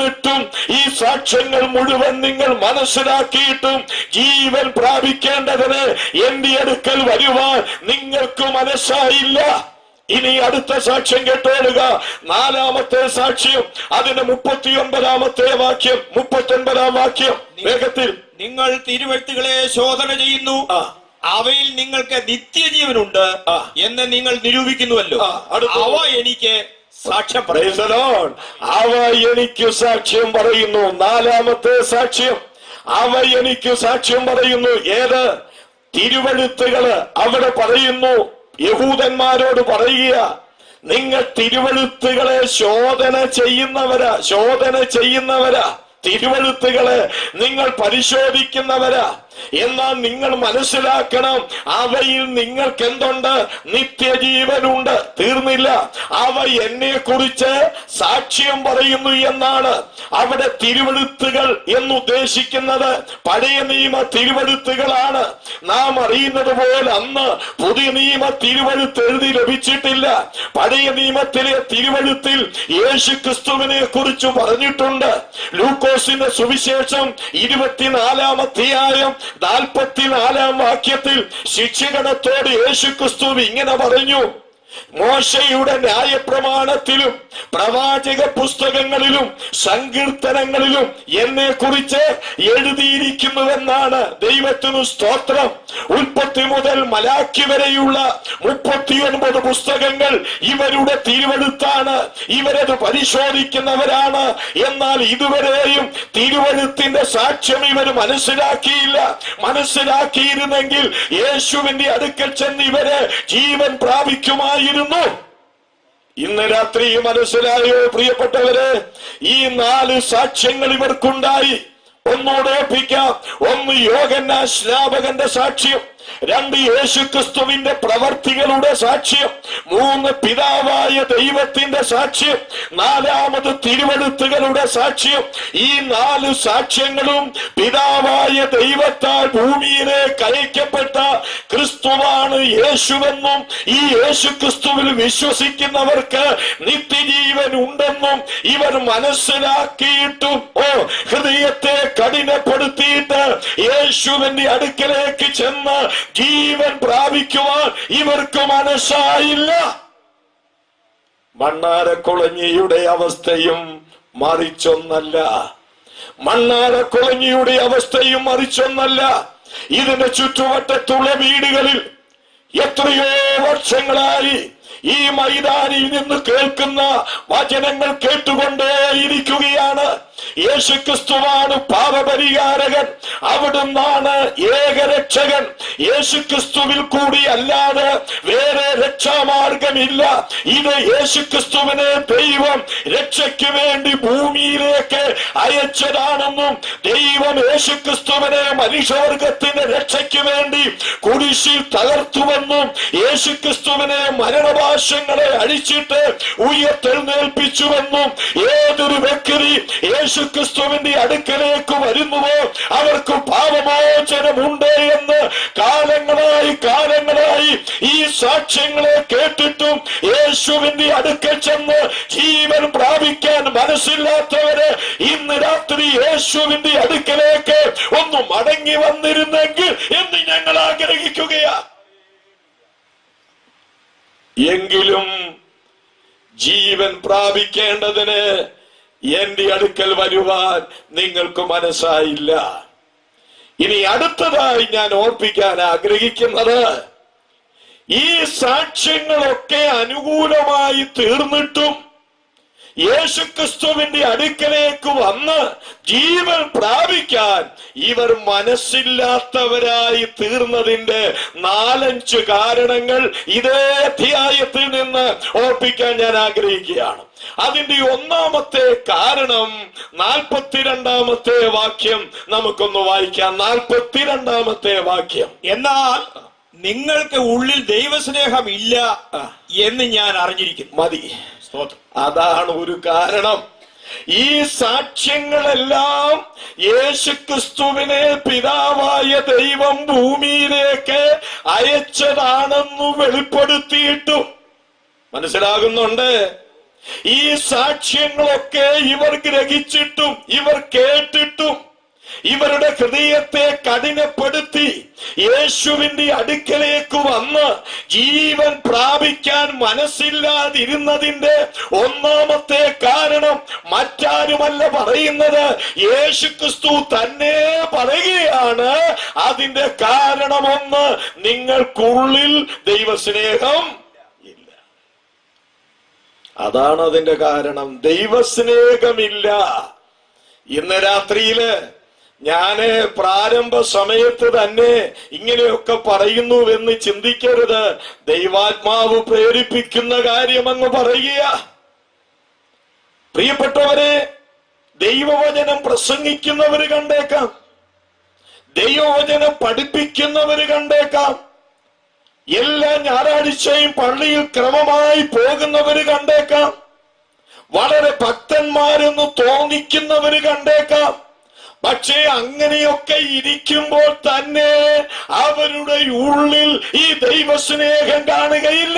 തീർന്നിട്ടും ഈ സാക്ഷ്യങ്ങൾ മുഴുവൻ നിങ്ങൾ മനസ്സിലാക്കിയിട്ടും ജീവൻ പ്രാപിക്കേണ്ടതിന് എന്റെ അടുക്കൽ വരുവാൻ നിങ്ങൾക്ക് മനസ്സായില്ല ഇനി അടുത്ത സാക്ഷ്യം കേട്ടോളുക നാലാമത്തെ സാക്ഷ്യം അതിന് മുപ്പത്തിയൊൻപതാമത്തെ വാക്യം മുപ്പത്തൊൻപതാം വാക്യം വേഗത്തിൽ നിങ്ങൾ തിരുവഴുത്തുകളെ ശോധന ചെയ്യുന്നു ആ. അവയിൽ നിങ്ങൾക്ക് നിത്യജീവനുണ്ട് ആ. എന്ന് നിങ്ങൾ നിരൂപിക്കുന്നുവല്ലോ ആ, അടുത്തത്. അവ എനിക്ക് സാക്ഷ്യം പറയും Praise the Lord. അവ എനിക്ക് സാക്ഷ്യം പറയുന്നു നാലാമത്തെ സാക്ഷ്യം അവ എനിക്ക് സാക്ഷ്യം പറയുന്നു ഏത് തിരുവഴുത്തുകള് അവിടെ പറയുന്നു യഹൂദന്മാരോട് പറയുക നിങ്ങൾ തിരുവഴുത്തുകളെ ശോധന ചെയ്യുന്നവരാ ശോധന ചെയ്യുന്നവരാ തിരുവഴുത്തുകളെ നിങ്ങൾ പരിശോധിക്കുന്നവരാ എന്നാൽ നിങ്ങൾ മനസ്സിലാക്കണം അവയിൽ നിങ്ങൾക്ക് എന്തുണ്ട് നിത്യജീവനുണ്ട് തീർന്നില്ല അവ എന്നെ കുറിച്ച് സാക്ഷ്യം പറയുന്നു എന്നാണ് അവിടെ തിരുവഴുത്തുകൾ എന്നുദ്ദേശിക്കുന്നത് പഴയ നിയമ തിരുവഴുത്തുകളാണ് നാം അറിയുന്നത് പോലെ അന്ന് പുതിയ നിയമ തിരുവഴുത്ത് എഴുതി ലഭിച്ചിട്ടില്ല പഴയ നിയമത്തിലെ തിരുവഴുത്തിൽ യേശു ക്രിസ്തുവിനെ കുറിച്ച് പറഞ്ഞിട്ടുണ്ട് ലൂക്കോസിന്റെ സുവിശേഷം ഇരുപത്തിനാലാം അധ്യായം നാൽപ്പത്തിനാലാം വാക്യത്തിൽ ശിക്ഷകണത്തോട് യേശു ക്രിസ്തു ഇങ്ങനെ പറഞ്ഞു മോശയുടെ ന്യായപ്രമാണത്തിലും പ്രവാചക പുസ്തകങ്ങളിലും സങ്കീർത്തനങ്ങളിലും എന്നെ കുറിച്ച് എഴുതിയിരിക്കുന്നുവെന്നാണ് ദൈവത്തിനു സ്തോത്രം ഉൽപ്പത്തി മുതൽ മലാക്കി വരെയുള്ള മുപ്പത്തിയൊൻപത് പുസ്തകങ്ങൾ ഇവരുടെ തിരുവഴുത്താണ് ഇവരത് പരിശോധിക്കുന്നവരാണ് എന്നാൽ ഇതുവരെയും തിരുവഴുത്തിന്റെ സാക്ഷ്യം ഇവർ മനസ്സിലാക്കിയില്ല മനസ്സിലാക്കിയിരുന്നെങ്കിൽ യേശുവിന്റെ അടുക്കൽ ചെന്ന് ഇവര് ജീവൻ പ്രാപിക്കുമായിരുന്നു ഇന്ന് രാത്രി മനസ്സിലായോ പ്രിയപ്പെട്ടവരെ ഈ നാല് സാക്ഷ്യങ്ങൾ ഇവർക്കുണ്ടായി ഒന്നുകൂടെ ഓർപ്പിക്കാം ഒന്ന് യോഗന്ന സ്നാപകന്റെ സാക്ഷ്യം രണ്ട് യേശുക്രിസ്തുവിന്റെ പ്രവർത്തികളുടെ സാക്ഷ്യം മൂന്ന് പിതാവായ ദൈവത്തിന്റെ സാക്ഷ്യം നാലാമത് തിരുവഴുത്തുകളുടെ സാക്ഷ്യം ഈ നാല് സാക്ഷ്യങ്ങളും പിതാവായ ദൈവത്താൽ ഭൂമിയിലേക്ക് അയക്കപ്പെട്ട ക്രിസ്തുവാണ് യേശുവെന്നും ഈ യേശു ക്രിസ്തുവിൽ വിശ്വസിക്കുന്നവർക്ക് നിത്യജീവൻ ഉണ്ടെന്നും ഇവർ മനസ്സിലാക്കിയിട്ടും ഓ ഹൃദയത്തെ കഠിനപ്പെടുത്തിയിട്ട് യേശുവിന്റെ അടുക്കലേക്ക് ചെന്ന് ജീവൻ പ്രാപിക്കുവാൻ ഇവർക്ക് മനസ്സായില്ല മണ്ണാരക്കുളഞ്ഞിയുടെ അവസ്ഥയും മറിച്ചൊന്നല്ല മണ്ണാരക്കുളഞ്ഞിയുടെ അവസ്ഥയും മറിച്ചൊന്നല്ല ഇതിന്റെ ചുറ്റുവട്ടത്തുള്ള വീടുകളിൽ എത്രയോ വർഷങ്ങളായി ഈ മൈതാനിയിൽ നിന്ന് കേൾക്കുന്ന വചനങ്ങൾ കേട്ടുകൊണ്ടേയിരിക്കുകയാണ് യേശുക്രിസ്തുവാണ് പാപപരിഹാരകൻ അവിടുന്നാണ് ഏകരക്ഷകൻ യേശുക്രിസ്തുവിൽ കൂടി അല്ലാതെ വേറെ രക്ഷാമാർഗമില്ല ഇത് യേശുക്രിസ്തുവിനെ ദൈവം രക്ഷയ്ക്ക് വേണ്ടി ഭൂമിയിലേക്ക് അയച്ചതാണെന്നും ദൈവം യേശുക്രിസ്തുവിനെ മനുഷ്യവർഗത്തിന്റെ രക്ഷയ്ക്ക് വേണ്ടി കുരിശിൽ തകർത്തുവെന്നും യേശുക്രിസ്തുവിനെ മരണവാശങ്ങളെ അഴിച്ചിട്ട് ഉയർത്തെഴുന്നേൽപ്പിച്ചുവെന്നും ഏതൊരു വ്യക്തി യേശുക്രിസ്തുവിന്റെ അടുക്കലേക്ക് വരുന്നുവോ അവർക്ക് പാപമോചനമുണ്ട് എന്ന് കാലങ്ങളായി കാലങ്ങളായി ഈ സാക്ഷ്യങ്ങളെ കേട്ടിട്ടും യേശുവിന്റെ അടുക്കൽ ചെന്ന് ജീവൻ പ്രാപിക്കാൻ മനസ്സില്ലാത്തവര് ഇന്ന് രാത്രി യേശുവിന്റെ അടുക്കലേക്ക് ഒന്ന് മടങ്ങി വന്നിരുന്നെങ്കിൽ എന്ന് ഞങ്ങൾ ആഗ്രഹിക്കുകയാ എങ്കിലും ജീവൻ പ്രാപിക്കേണ്ടതിന് എന്റെ അടുക്കൽ വരുവാൻ നിങ്ങൾക്ക് മനസ്സായില്ല ഇനി അടുത്തതായി ഞാൻ ഓർപ്പിക്കാൻ ആഗ്രഹിക്കുന്നത് ഈ സാക്ഷ്യങ്ങളൊക്കെ അനുകൂലമായി തീർന്നിട്ടും യേശുക്രിസ്തുവിന്റെ അടുക്കലേക്ക് വന്ന് ജീവൻ പ്രാപിക്കാൻ ഇവർ മനസ്സില്ലാത്തവരായി തീർന്നതിന്റെ നാലഞ്ച് കാരണങ്ങൾ ഇതേ അധ്യായത്തിൽ നിന്ന് ഓർപ്പിക്കാൻ ഞാൻ ആഗ്രഹിക്കുകയാണ് അതിന്റെ ഒന്നാമത്തെ കാരണം നാൽപ്പത്തിരണ്ടാമത്തെ വാക്യം നമുക്കൊന്ന് വായിക്കാം നാൽപ്പത്തിരണ്ടാമത്തെ വാക്യം എന്നാൽ നിങ്ങൾക്ക് ഉള്ളിൽ ദൈവസ്നേഹം ഇല്ല എന്ന് ഞാൻ അറിഞ്ഞിരിക്കുന്നു മതി സ്തോത്രം അതാണ് ഒരു കാരണം ഈ സാക്ഷ്യങ്ങളെല്ലാം യേശുക്രിസ്തുവിനെ പിതാവായ ദൈവം ഭൂമിയിലേക്ക് അയച്ചതാണെന്ന് വെളിപ്പെടുത്തിയിട്ടും മനസ്സിലാകുന്നുണ്ട് ഈ സാക്ഷ്യങ്ങളൊക്കെ ഇവർ ഗ്രഹിച്ചിട്ടും ഇവർ കേട്ടിട്ടും ഇവരുടെ ഹൃദയത്തെ കഠിനപ്പെടുത്തി യേശുവിന്റെ അടുക്കലേക്ക് വന്ന് ജീവൻ പ്രാപിക്കാൻ മനസ്സില്ലാതിരുന്നതിന്റെ ഒന്നാമത്തെ കാരണം മറ്റാരുമല്ല പറയുന്നത് യേശു ക്രിസ്തു തന്നെ പറയുകയാണ് അതിന്റെ കാരണമൊന്ന് നിങ്ങൾക്കുള്ളിൽ ദൈവസ്നേഹം ഇല്ല അതാണ് അതിന്റെ കാരണം ദൈവസ്നേഹമില്ല ഇന്ന് രാത്രിയില് ഞാന് പ്രാരംഭ സമയത്ത് തന്നെ ഇങ്ങനെയൊക്കെ പറയുന്നുവെന്ന് ചിന്തിക്കരുത് ദൈവാത്മാവ് പ്രേരിപ്പിക്കുന്ന കാര്യം അങ്ങ് പറയുക പ്രിയപ്പെട്ടവരെ ദൈവവചനം പ്രസംഗിക്കുന്നവര് കണ്ടേക്കാം ദൈവവചനം പഠിപ്പിക്കുന്നവര് കണ്ടേക്കാം എല്ലാ ഞായറാഴ്ചയും പള്ളിയിൽ ക്രമമായി പോകുന്നവര് കണ്ടേക്കാം വളരെ ഭക്തന്മാരെന്ന് തോന്നിക്കുന്നവര് കണ്ടേക്കാം പക്ഷേ അങ്ങനെയൊക്കെ ഇരിക്കുമ്പോൾ തന്നെ അവരുടെ ഉള്ളിൽ ഈ ദൈവസ്നേഹം കാണുകയില്ല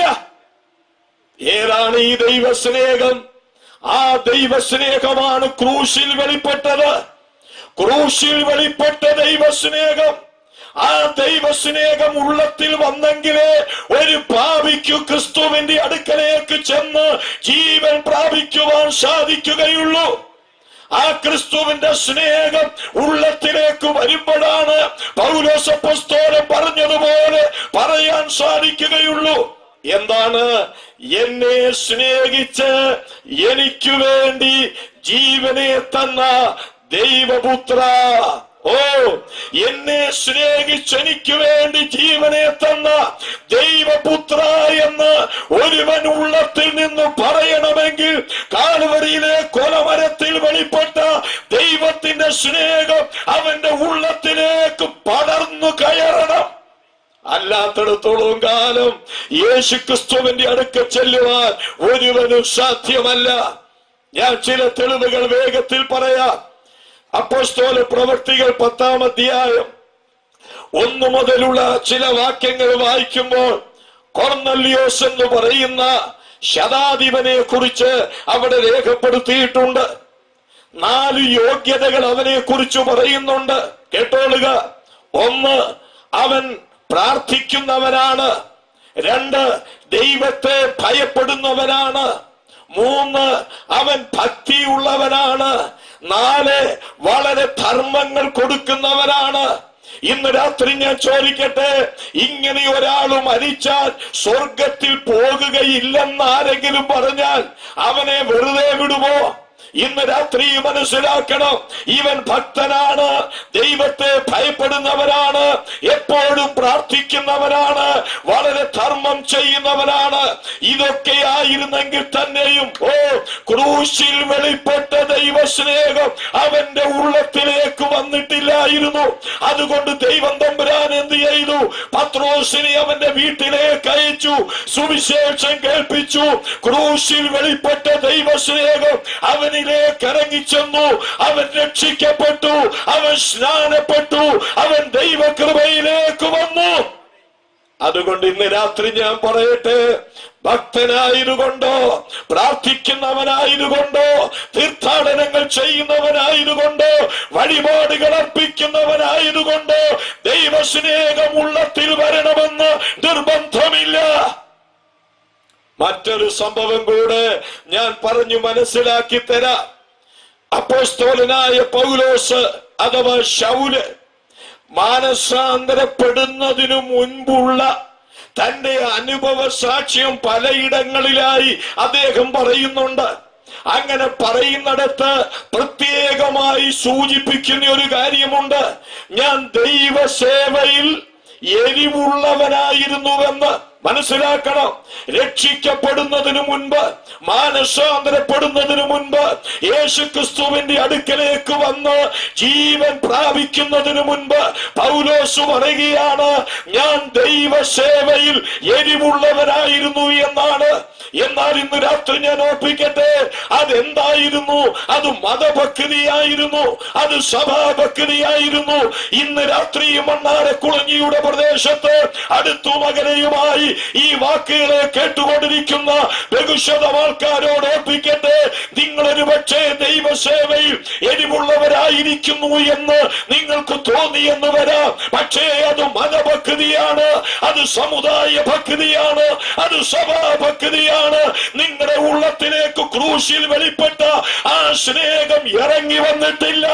ഏതാണ് ഈ ദൈവസ്നേഹം ആ ദൈവസ്നേഹമാണ് ക്രൂശിൽ വെളിപ്പെട്ടത് ക്രൂശിൽ വെളിപ്പെട്ട ദൈവസ്നേഹം ആ ദൈവസ്നേഹം ഉള്ളത്തിൽ വന്നെങ്കിലേ ഒരു പാപിക്കു ക്രിസ്തുവിന്റെ അടുക്കലേക്ക് ചെന്ന് ജീവൻ പ്രാപിക്കുവാൻ സാധിക്കുകയുള്ളൂ ആ ക്രിസ്തുവിന്റെ സ്നേഹം ഉള്ളത്തിലേക്ക് വരുമ്പോഴാണ് പൗലോസപ്പസ്തോലം പറഞ്ഞതുപോലെ പറയാൻ സാധിക്കുകയുള്ളൂ എന്താണ് എന്നെ സ്നേഹിച്ച് എനിക്ക് വേണ്ടി ജീവനെ തന്ന ദൈവപുത്ര ഓ എന്നെ സ്നേഹിച്ച് എനിക്ക് വേണ്ടി ജീവനെ തന്ന ദൈവപുത്ര എന്ന് ഒരുവൻ ഉള്ളത്തിൽ നിന്ന് പറയണമെങ്കിൽ കാലുവരിയിലെ കൊലമരത്തിൽ വെളിപ്പെട്ട ദൈവത്തിന്റെ സ്നേഹം അവന്റെ ഉള്ളത്തിലേക്ക് പടർന്നു കയറണം അല്ലാത്തിടത്തോളം കാലം യേശു ക്രിസ്തുവിന്റെ അടുക്ക ചെല്ലുവാൻ ഒരുവനും സാധ്യമല്ല ഞാൻ ചില തെളിവുകൾ വേഗത്തിൽ പറയാം അപ്പോസ്തോല പ്രവൃത്തികൾ പത്താം അധ്യായം ഒന്നു മുതലുള്ള ചില വാക്യങ്ങൾ വായിക്കുമ്പോൾ കൊർന്നല്യോസ് എന്ന് പറയുന്ന ശതാധിപനെ കുറിച്ച് അവിടെ രേഖപ്പെടുത്തിയിട്ടുണ്ട് നാല് യോഗ്യതകൾ അവനെ കുറിച്ച് പറയുന്നുണ്ട് കേട്ടോളുക ഒന്ന് അവൻ പ്രാർത്ഥിക്കുന്നവനാണ് രണ്ട് ദൈവത്തെ ഭയപ്പെടുന്നവനാണ് മൂന്ന് അവൻ ഭക്തിയുള്ളവനാണ് നാല് വളരെ ധർമ്മങ്ങൾ കൊടുക്കുന്നവനാണ് ഇന്ന് രാത്രി ഞാൻ ചോദിക്കട്ടെ ഇങ്ങനെ ഒരാൾ മരിച്ചാൽ സ്വർഗത്തിൽ പോകുകയില്ലെന്ന് ആരെങ്കിലും പറഞ്ഞാൽ അവനെ വെറുതെ വിടുമോ ഇന്ന് രാത്രി മനസ്സിലാക്കണം ഇവൻ ഭക്തനാണ് ദൈവത്തെ ഭയപ്പെടുന്നവനാണ് എപ്പോഴും പ്രാർത്ഥിക്കുന്നവനാണ് വളരെ ധർമ്മം ചെയ്യുന്നവനാണ് ഇതൊക്കെ ആയിരുന്നെങ്കിൽ തന്നെയും ഓ ക്രൂശിൽ വെളിപ്പെട്ട ദൈവസ്നേഹം അവന്റെ ഉള്ളത്തിലേക്ക് വന്നിട്ടില്ലായിരുന്നു അതുകൊണ്ട് ദൈവം തമ്പുരാൻ എന്ത് ചെയ്തു പത്രോസിനെ അവന്റെ വീട്ടിലേക്ക് അയച്ചു സുവിശേഷം കേൾപ്പിച്ചു ക്രൂശിൽ വെളിപ്പെട്ട ദൈവസ്നേഹം അവനിലേക്ക് ഇറങ്ങിച്ചെന്നു അവൻ രക്ഷിക്കപ്പെട്ടു അവൻ സ്നാനപ്പെട്ടു അവൻ ദൈവകൃപയിലേക്ക് വന്നു അതുകൊണ്ട് ഇന്ന് രാത്രി ഞാൻ പറയട്ടെ ഭക്തനായിരുകൊണ്ടോ പ്രാർത്ഥിക്കുന്നവനായിരുകൊണ്ടോ തീർത്ഥാടനങ്ങൾ ചെയ്യുന്നവനായിരുകൊണ്ടോ വഴിപാടുകൾ അർപ്പിക്കുന്നവനായിരുകൊണ്ടോ ദൈവസ്നേഹം ഉള്ളത്തിൽ വരണമെന്ന് നിർബന്ധമില്ല മറ്റൊരു സംഭവം കൂടെ ഞാൻ പറഞ്ഞു മനസ്സിലാക്കി തരാം അപ്പോസ്തോലനായ പൗലോസ് അഥവാ ഷൗല് മാനസാന്തരപ്പെടുന്നതിനു മുൻപുള്ള തന്റെ അനുഭവ സാക്ഷ്യം പലയിടങ്ങളിലായി അദ്ദേഹം പറയുന്നുണ്ട് അങ്ങനെ പറയുന്നിടത്ത് പ്രത്യേകമായി സൂചിപ്പിക്കുന്ന ഒരു കാര്യമുണ്ട് ഞാൻ ദൈവസേവയിൽ എരിവുള്ളവനായിരുന്നുവെന്ന് മനസ്സിലാക്കണം രക്ഷിക്കപ്പെടുന്നതിനു മുൻപ് മാനസാന്തരപ്പെടുന്നതിനു മുൻപ് യേശു ക്രിസ്തുവിന്റെ അടുക്കലേക്ക് വന്ന് ജീവൻ പ്രാപിക്കുന്നതിനു മുൻപ് പൗലോസ് പറയുകയാണ് ഞാൻ ദൈവസേവയിൽ എരിവുള്ളവനായിരുന്നു എന്നാണ് എന്നാൽ ഇന്ന് രാത്രി ഞാൻ ഓർപ്പിക്കട്ടെ അതെന്തായിരുന്നു അത് മതഭക്തിയായിരുന്നു അത് സഭാഭക്തിയായിരുന്നു ഇന്ന് രാത്രി മണ്ണാരക്കുളഞ്ഞിയുടെ പ്രദേശത്ത് അടുത്തു മകനയുമായി ഈ വാക്കുകളെ കേട്ടുകൊണ്ടിരിക്കുന്ന ബഹുശതം ആൾക്കാരോട് ഓർപ്പിക്കട്ടെ നിങ്ങളൊരു പക്ഷേ ദൈവസേവയിൽ എരിവുള്ളവരായിരിക്കുന്നു എന്ന് നിങ്ങൾക്ക് തോന്നിയെന്ന് വരാം പക്ഷേ അത് മതഭക്തിയാണ് അത് സമുദായ ഭക്തിയാണ് അത് സഭാഭക്തിയാണ് നിങ്ങളുടെ ഉള്ളത്തിലേക്ക് ക്രൂശിൽ വെളിപ്പെട്ട ആ സ്നേഹം ഇറങ്ങി വന്നിട്ടില്ല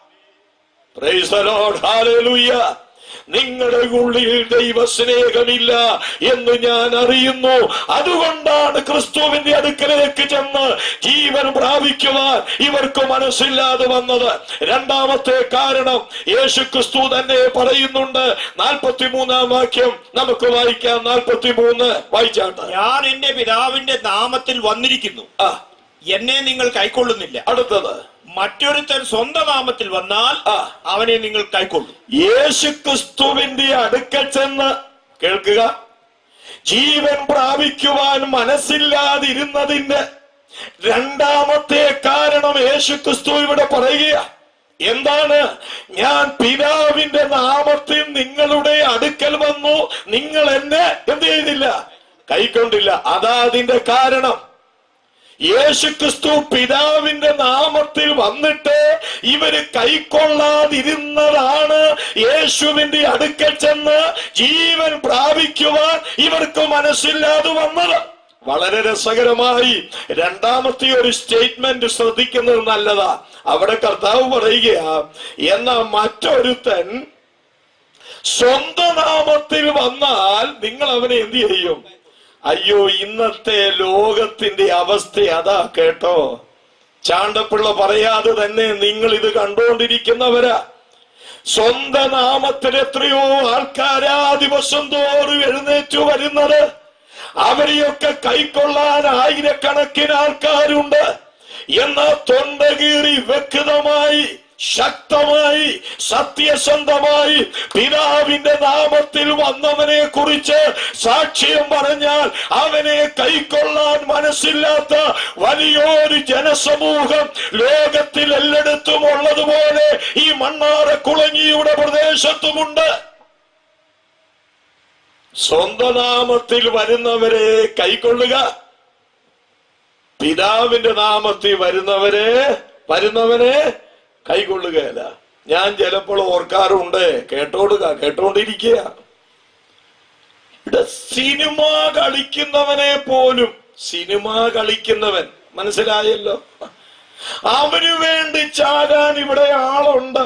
Praise the Lord. Hallelujah. നിങ്ങളുടെ ഉള്ളിൽ ദൈവസ്നേഹമില്ല എന്ന് ഞാൻ അറിയുന്നു അതുകൊണ്ടാണ് ക്രിസ്തുവിന്റെ അടുക്കലേക്ക് ചെന്ന് ജീവൻ പ്രാപിക്കുവാൻ ഇവർക്ക് മനസ്സില്ലാതെ വന്നത് രണ്ടാമത്തെ കാരണം യേശു ക്രിസ്തു തന്നെ പറയുന്നുണ്ട് നാൽപ്പത്തി മൂന്നാം വാക്യം നമുക്ക് വായിക്കാം നാൽപ്പത്തി മൂന്ന് വായിച്ചാട്ട് ഞാൻ എന്റെ പിതാവിന്റെ നാമത്തിൽ വന്നിരിക്കുന്നു ആ എന്നെ നിങ്ങൾ കൈക്കൊള്ളുന്നില്ല അടുത്തത് മറ്റൊരുത്തൻ സ്വന്തം നാമത്തിൽ വന്നാൽ ആ. അവനെ നിങ്ങൾ കൈക്കൊള്ളും യേശു ക്രിസ്തുവിന്റെ അടുക്കൽ ചെന്ന് കേൾക്കുക ജീവൻ പ്രാപിക്കുവാൻ മനസ്സില്ലാതിരുന്നതിന്റെ രണ്ടാമത്തെ കാരണം യേശു ക്രിസ്തു ഇവിടെ പറയുക എന്താണ് ഞാൻ പിതാവിന്റെ നാമത്തിൽ നിങ്ങളുടെ അടുക്കൽ വന്നു നിങ്ങൾ എന്നെ എന്ത് ചെയ്തില്ല കൈക്കൊണ്ടില്ല അതാ അതിന്റെ കാരണം യേശുക്രിസ്തു പിതാവിന്റെ നാമത്തിൽ വന്നിട്ട് ഇവര് കൈക്കൊള്ളാതിരുന്നതാണ് യേശുവിന്റെ അടുക്കൽ ചെന്ന് ജീവൻ പ്രാപിക്കുവാൻ ഇവർക്ക് മനസ്സില്ലാതെ വന്നത് വളരെ രസകരമായി രണ്ടാമത്തെ ഒരു സ്റ്റേറ്റ്മെന്റ് ശ്രദ്ധിക്കുന്നത് നല്ലതാ അവിടെ കർത്താവ് പറയുകയാ എന്നാ മറ്റൊരുത്തൻ സ്വന്തം നാമത്തിൽ വന്നാൽ നിങ്ങൾ അവനെ എന്ത് ചെയ്യും അയ്യോ ഇന്നത്തെ ലോകത്തിന്റെ അവസ്ഥ അതാ കേട്ടോ ചാണ്ടപ്പിള്ള പറയാതെ തന്നെ നിങ്ങൾ ഇത് കണ്ടുകൊണ്ടിരിക്കുന്നവരാ സ്വന്തം നാമത്തിൽ എത്രയോ ആൾക്കാരാ ദിവസം തോറും എഴുന്നേറ്റു വരുന്നത് അവരെയൊക്കെ കൈക്കൊള്ളാൻ ആയിരക്കണക്കിന് ആൾക്കാരുണ്ട് എന്നാൽ തൊണ്ട കീറി വ്യക്തമായി ശക്തമായി സത്യസന്ധമായി പിതാവിന്റെ നാമത്തിൽ വന്നവനെ കുറിച്ച് സാക്ഷ്യം പറഞ്ഞാൽ അവനെ കൈക്കൊള്ളാൻ മനസ്സില്ലാത്ത വലിയൊരു ജനസമൂഹം ലോകത്തിൽ എല്ലായിടത്തും ഉള്ളതുപോലെ ഈ മണ്ണാറക്കുളങ്ങിയുടെ പ്രദേശത്തുമുണ്ട് സ്വന്തം നാമത്തിൽ വരുന്നവരെ കൈക്കൊള്ളുക പിതാവിന്റെ നാമത്തിൽ വരുന്നവരെ വരുന്നവനെ കൈകൊള്ളുകയല്ല ഞാൻ ചിലപ്പോൾ ഓർക്കാറുണ്ട് കേട്ടോടുക കേട്ടോണ്ടിരിക്കുക ഇവിടെ സിനിമ കളിക്കുന്നവനെ പോലും സിനിമ കളിക്കുന്നവൻ മനസ്സിലായല്ലോ അവന് വേണ്ടി ചാടാൻ ഇവിടെ ആളുണ്ട്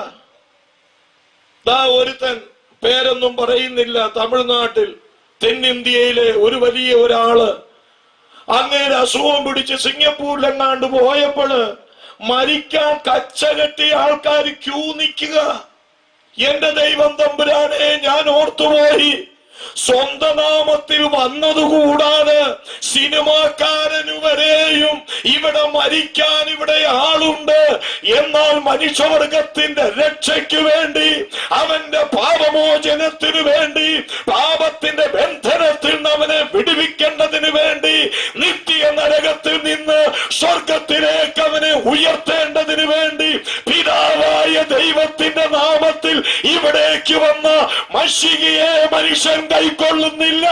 ദാ ഒരുത്തൻ പേരൊന്നും പറയുന്നില്ല തമിഴ്നാട്ടിൽ തെന്നിന്ത്യയിലെ ഒരു വലിയ ഒരാള് അങ്ങേര് അസുഖം പിടിച്ച് സിംഗപ്പൂരിലെങ്ങാണ്ട് പോയപ്പോള് മരിക്കാൻ കച്ച കെട്ടിയ ആൾക്കാർ ക്യൂ നിൽക്കുക എന്റെ ദൈവം തമ്പുരാനെ ഞാൻ ഓർത്തുപോയി സ്വന്തം നാമത്തിൽ വന്നതുകൂടാതെ സിനിമാക്കാരന് വരെയും ഇവിടെ മരിക്കാൻ ഇവിടെ ആളുണ്ട് എന്നാൽ മനുഷ്യവർഗത്തിന്റെ രക്ഷയ്ക്ക് വേണ്ടി അവന്റെ പാപമോചനത്തിനു വേണ്ടി പാപത്തിന്റെ ബന്ധനത്തിൽ നിന്ന് അവനെ വിടുവിക്കേണ്ടതിന് വേണ്ടി നിത്യ നരകത്തിൽ നിന്ന് സ്വർഗത്തിലേക്ക് അവനെ ഉയർത്തേണ്ടതിന് വേണ്ടി പിതാവായ ദൈവത്തിന്റെ നാമത്തിൽ ഇവിടേക്ക് വന്ന മഷികയെ മനുഷ്യൻ കൈക്കൊള്ളുന്നില്ല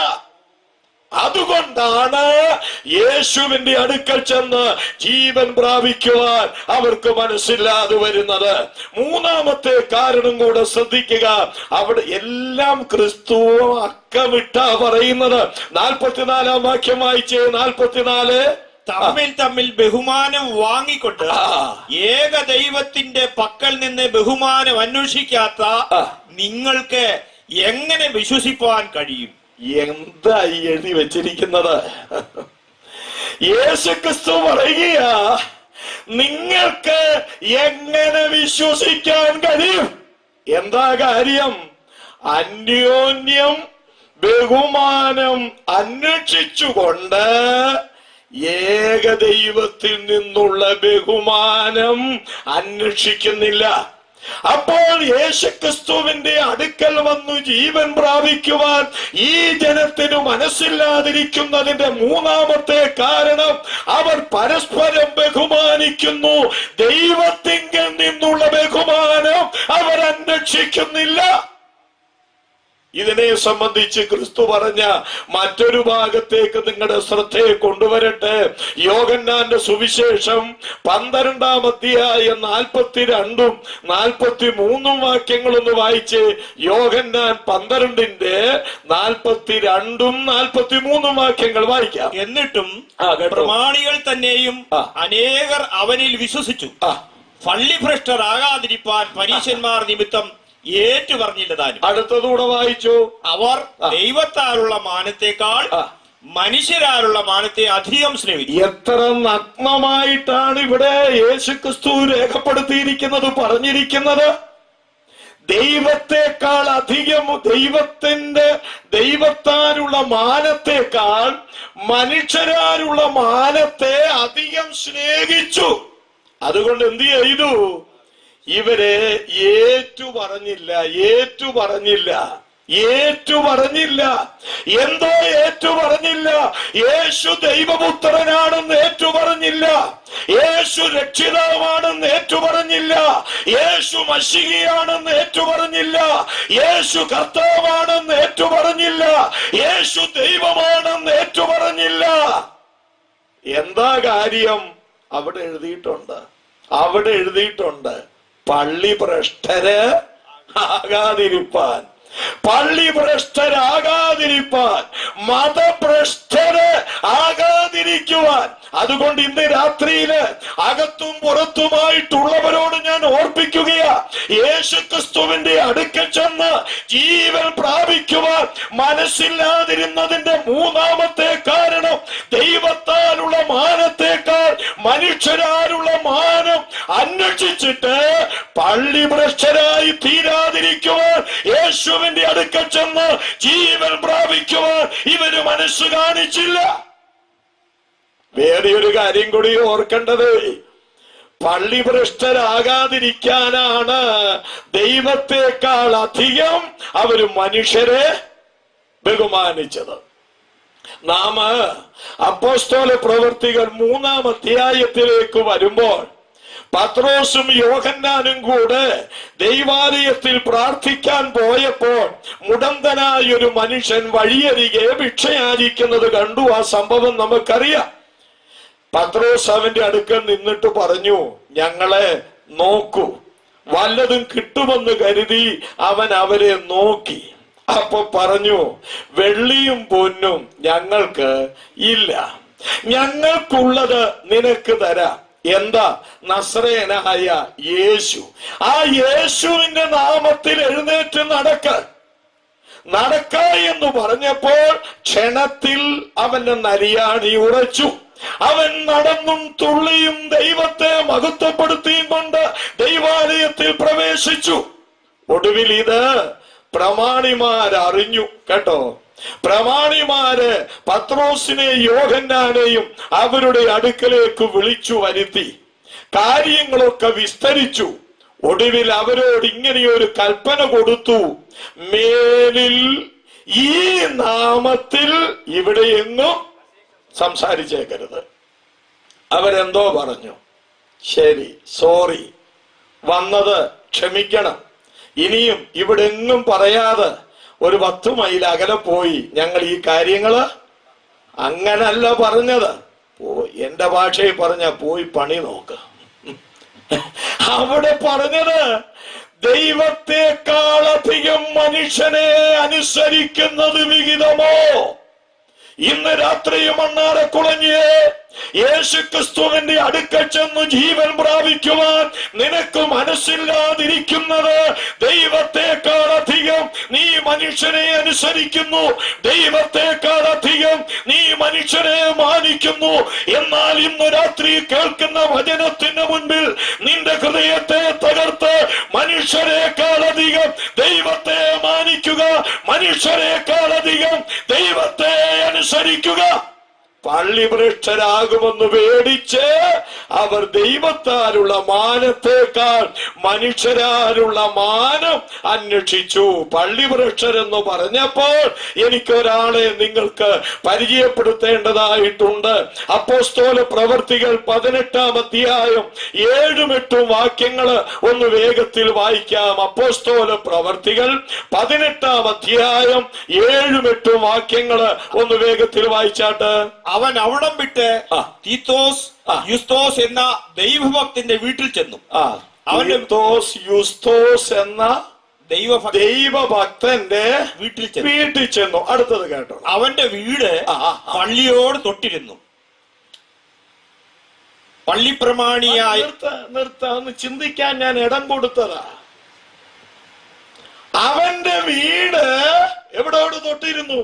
അതുകൊണ്ടാണ് യേശുവിന്റെ അടുക്കൽ ചെന്ന് ജീവൻ പ്രാപിക്കുവാൻ അവർക്ക് മനസ്സില്ലാതെ വരുന്നത് മൂന്നാമത്തെ കാരണം കൂടെ ശ്രദ്ധിക്കുക അവിടെ എല്ലാം ക്രിസ്തു അക്കമിട്ട പറയുന്നത് നാൽപ്പത്തിനാലാം വാക്യം വായിച്ചേ നാൽപ്പത്തിനാല് തമ്മിൽ തമ്മിൽ ബഹുമാനം വാങ്ങിക്കൊണ്ട് ആ. ഏക ദൈവത്തിന്റെ പക്കൽ നിന്ന് ബഹുമാനം അന്വേഷിക്കാത്ത ആ. നിങ്ങൾക്ക് എങ്ങനെ വിശ്വസിപ്പാൻ കഴിയും എന്താ ഈ എഴുതി വെച്ചിരിക്കുന്നത് യേശുക്രിസ്തു പറയുകയാ നിങ്ങൾക്ക് എങ്ങനെ വിശ്വസിക്കാൻ കഴിയും എന്താ കാര്യം അന്യോന്യം ബഹുമാനം അന്വേഷിച്ചുകൊണ്ട് ഏക ദൈവത്തിൽ നിന്നുള്ള ബഹുമാനം അന്വേഷിക്കുന്നില്ല അപ്പോൾ യേശുക്രിസ്തുവിന്റെ അടുക്കൽ വന്നു ജീവൻ പ്രാപിക്കുവാൻ ഈ ജനത്തിന് മനസ്സില്ലാതിരിക്കുന്നതിന്റെ മൂന്നാമത്തെ കാരണം അവർ പരസ്പരം ബഹുമാനിക്കുന്നു ദൈവത്തിങ്കിൽ നിന്നുള്ള ബഹുമാനം അവർ അന്വേഷിക്കുന്നില്ല ഇതിനെ സംബന്ധിച്ച് ക്രിസ്തു പറഞ്ഞ മറ്റൊരു ഭാഗത്തേക്ക് നിങ്ങളുടെ ശ്രദ്ധയെ കൊണ്ടുവരട്ടെ യോഗന്നാന്റെ സുവിശേഷം പന്ത്രണ്ടാം അധ്യായ നാൽപ്പത്തിരണ്ടും നാൽപ്പത്തി മൂന്നും വാക്യങ്ങളൊന്ന് വായിച്ച് യോഗന്നാൻ പന്ത്രണ്ടിന്റെ നാൽപ്പത്തിരണ്ടും നാൽപ്പത്തി മൂന്നും വാക്യങ്ങൾ വായിക്കാം എന്നിട്ടും ആ, കേട്ടോ. പ്രമാണികൾ തന്നെയും ആ. അനേകർ അവനിൽ വിശ്വസിച്ചു ആ പള്ളിഭ്രഷ്ടരാകാതിരിപ്പാൻ പരീശന്മാർ നിമിത്തം ഏറ്റു പറഞ്ഞില്ലതാനും അടുത്തതൂടെ വായിച്ചു അവർ ആ. ദൈവത്താലുള്ള മാനത്തേക്കാൾ ആ. മനുഷ്യരാലുള്ള മാനത്തെ അധികം സ്നേഹിച്ചു എത്ര നഗ്നമായിട്ടാണ് ഇവിടെ യേശുക്രിസ്തു രേഖപ്പെടുത്തിയിരിക്കുന്നത് പറഞ്ഞിരിക്കുന്നത് ദൈവത്തെക്കാൾ അധികം ദൈവത്തിന്റെ ദൈവത്താലുള്ള മാനത്തെക്കാൾ മനുഷ്യരാലുള്ള മാനത്തെ അധികം സ്നേഹിച്ചു അതുകൊണ്ട് എന്ത് ചെയ്തു ഇവരെ ഏറ്റു പറഞ്ഞില്ല ഏറ്റു പറഞ്ഞില്ല ഏറ്റു പറഞ്ഞില്ല എന്തോ ഏറ്റു പറഞ്ഞില്ല യേശു ദൈവപുത്രനാണെന്ന് ഏറ്റു പറഞ്ഞില്ല യേശു രക്ഷിതാവാണെന്ന് ഏറ്റു പറഞ്ഞില്ല യേശു മഷികയാണെന്ന് ഏറ്റു പറഞ്ഞില്ല യേശു കർത്താവാണെന്ന് ഏറ്റു പറഞ്ഞില്ല യേശു ദൈവമാണെന്ന് ഏറ്റു പറഞ്ഞില്ല എന്താ കാര്യം അവിടെ എഴുതിയിട്ടുണ്ട് അവിടെ എഴുതിയിട്ടുണ്ട് പള്ളി ഭ്രഷ്ടര് ആകാതിരിപ്പാൻ പള്ളി ഭ്രഷ്ടരാകാതിരിപ്പാൻ മതഭ്രഷ്ടര് ആകാതിരിക്കുവാൻ അതുകൊണ്ട് ഇന്ന് രാത്രിയില് അകത്തും പുറത്തുമായിട്ടുള്ളവരോട് ഞാൻ ഓർപ്പിക്കുകയാ യേശുക്രിസ്തുവിന്റെ അടുക്കൽ ചെന്ന് ജീവൻ പ്രാപിക്കുവാൻ മനസ്സില്ലാതിരുന്നതിന്റെ മൂന്നാമത്തെ കാരണം ദൈവത്താലുള്ള മാനത്തേക്കാൾ മനുഷ്യരാലുള്ള മാനം അന്വേഷിച്ചിട്ട് പള്ളി ഭ്രഷ്ടരായി തീരാതിരിക്കുവാൻ യേശുവിന്റെ അടുക്കൽ ചെന്ന് ജീവൻ പ്രാപിക്കുവാൻ ഇവര് മനസ്സ് കാണിച്ചില്ല വേറെ ഒരു കാര്യം കൂടി ഓർക്കേണ്ടത് പള്ളി ഭ്രഷ്ടരാകാതിരിക്കാനാണ് ദൈവത്തെക്കാൾ അധികം അവര് മനുഷ്യരെ ബഹുമാനിച്ചത് നാം അപ്പോസ്തോല പ്രവർത്തികൾ മൂന്നാം അധ്യായത്തിലേക്ക് വരുമ്പോൾ പത്രോസും യോഹന്നാനും കൂടെ ദൈവാലയത്തിൽ പ്രാർത്ഥിക്കാൻ പോയപ്പോൾ മുടന്തനായ ഒരു മനുഷ്യൻ വഴിയരികെ ഭിക്ഷയാചിക്കുന്നത് കണ്ടു ആ സംഭവം നമുക്കറിയാം പത്രോസ് അവന്റെ അടുക്കൽ നിന്നിട്ട് പറഞ്ഞു ഞങ്ങളെ നോക്കൂ വല്ലതും കിട്ടുമെന്ന് കരുതി അവൻ അവരെ നോക്കി അപ്പൊ പറഞ്ഞു വെള്ളിയും പൊന്നും ഞങ്ങൾക്ക് ഇല്ല ഞങ്ങൾക്കുള്ളത് നിനക്ക് തരാം എന്താ നസ്രേനായ യേശു ആ യേശുവിന്റെ നാമത്തിൽ എഴുന്നേറ്റ് നടക്ക നടക്ക എന്ന് പറഞ്ഞപ്പോൾ ക്ഷണത്തിൽ അവന്റെ നരിയാണി ഉറച്ചു അവൻ നടന്നും തുള്ളിയും ദൈവത്തെ മഹത്വപ്പെടുത്തിയും കൊണ്ട് ദൈവാലയത്തിൽ പ്രവേശിച്ചു ഒടുവിൽ ഇത് പ്രമാണിമാരറിഞ്ഞു കേട്ടോ പ്രമാണിമാര് പത്രോസിനെ യോഹന്നാനെയും അവരുടെ അടുക്കലേക്ക് വിളിച്ചു വരുത്തി കാര്യങ്ങളൊക്കെ വിസ്തരിച്ചു ഒടുവിൽ അവരോട് ഇങ്ങനെയൊരു കൽപ്പന കൊടുത്തു മേലിൽ ഈ നാമത്തിൽ ഇവിടെ എങ്ങും സംസാരിച്ചേക്കരുത് അവരെന്തോ പറഞ്ഞു ശരി സോറി വന്നത് ക്ഷമിക്കണം ഇനിയും ഇവിടെ എങ്ങും പറയാതെ ഒരു പത്ത് മൈൽ അകലെ പോയി ഞങ്ങൾ ഈ കാര്യങ്ങള് അങ്ങനല്ല പറഞ്ഞത് പോയി എന്റെ ഭാഷയിൽ പറഞ്ഞ പോയി പണി നോക്ക് അവിടെ പറഞ്ഞത് ദൈവത്തെക്കാളധികം മനുഷ്യനെ അനുസരിക്കുന്നത് വിഹിതമോ ഇന്ന് രാത്രിയും മണ്ണാറെ കുളഞ്ഞ് യേശുക്രിസ്തുവിന്റെ അടുക്കൽ ചെന്ന് ജീവൻ പ്രാപിക്കുവാൻ നിനക്ക് മനസ്സില്ലാതിരിക്കുന്നത് ദൈവത്തെക്കാൾ അധികം നീ മനുഷ്യനെ അനുസരിക്കുന്നു ദൈവത്തെക്കാൾ അധികം നീ മനുഷ്യനെ മാനിക്കുന്നു എന്നാൽ ഇന്ന് രാത്രി കേൾക്കുന്ന വചനത്തിന് മുൻപിൽ നിന്റെ ഹൃദയത്തെ തകർത്ത് മനുഷ്യരെക്കാൾ അധികം ദൈവത്തെ മാനിക്കുക മനുഷ്യരെക്കാൾ അധികം ദൈവത്തെ അനുസരിക്കുക പള്ളിഭ്രഷ്ടരാകുമെന്ന് പേടിച്ച് അവർ ദൈവത്താലുള്ള മാനത്തേക്കാൾ മനുഷ്യരാലുള്ള മാനം അന്വേഷിച്ചു പള്ളിഭ്രഷ്ടരെന്ന് പറഞ്ഞപ്പോൾ എനിക്കൊരാളെ നിങ്ങൾക്ക് പരിചയപ്പെടുത്തേണ്ടതായിട്ടുണ്ട് അപ്പോസ്തോല പ്രവർത്തികൾ പതിനെട്ടാം അധ്യായം ഏഴും എട്ടും വാക്യങ്ങള് ഒന്ന് വേഗത്തിൽ വായിക്കാം അപ്പോസ്തോല പ്രവർത്തികൾ പതിനെട്ടാം അധ്യായം ഏഴും എട്ടും വാക്യങ്ങള് ഒന്ന് വേഗത്തിൽ വായിച്ചാട്ട് അവൻ അവിടം വിട്ട് ആ. തീത്തോസ് ആ. യുസ്തോസ് എന്ന ദൈവഭക്തന്റെ വീട്ടിൽ ചെന്നു ആ അവന്റെ- യൂത്തോസ് യുസ്തോസ് എന്ന ദൈവഭക്ത ദൈവഭക്തന്റെ വീട്ടിൽ ചെന്നു വീട്ടിൽ ചെന്നു അടുത്തത് കേട്ടോ അവന്റെ വീട് ആ, ആ, ആ. പള്ളിയോട് തൊട്ടിരുന്നു പള്ളിപ്രമാണിയായ നിർത്ത നിർത്ത ഒന്ന് ചിന്തിക്കാൻ ഞാൻ ഇടം കൊടുത്തതാ അവന്റെ വീട് എവിടോട് തൊട്ടിരുന്നു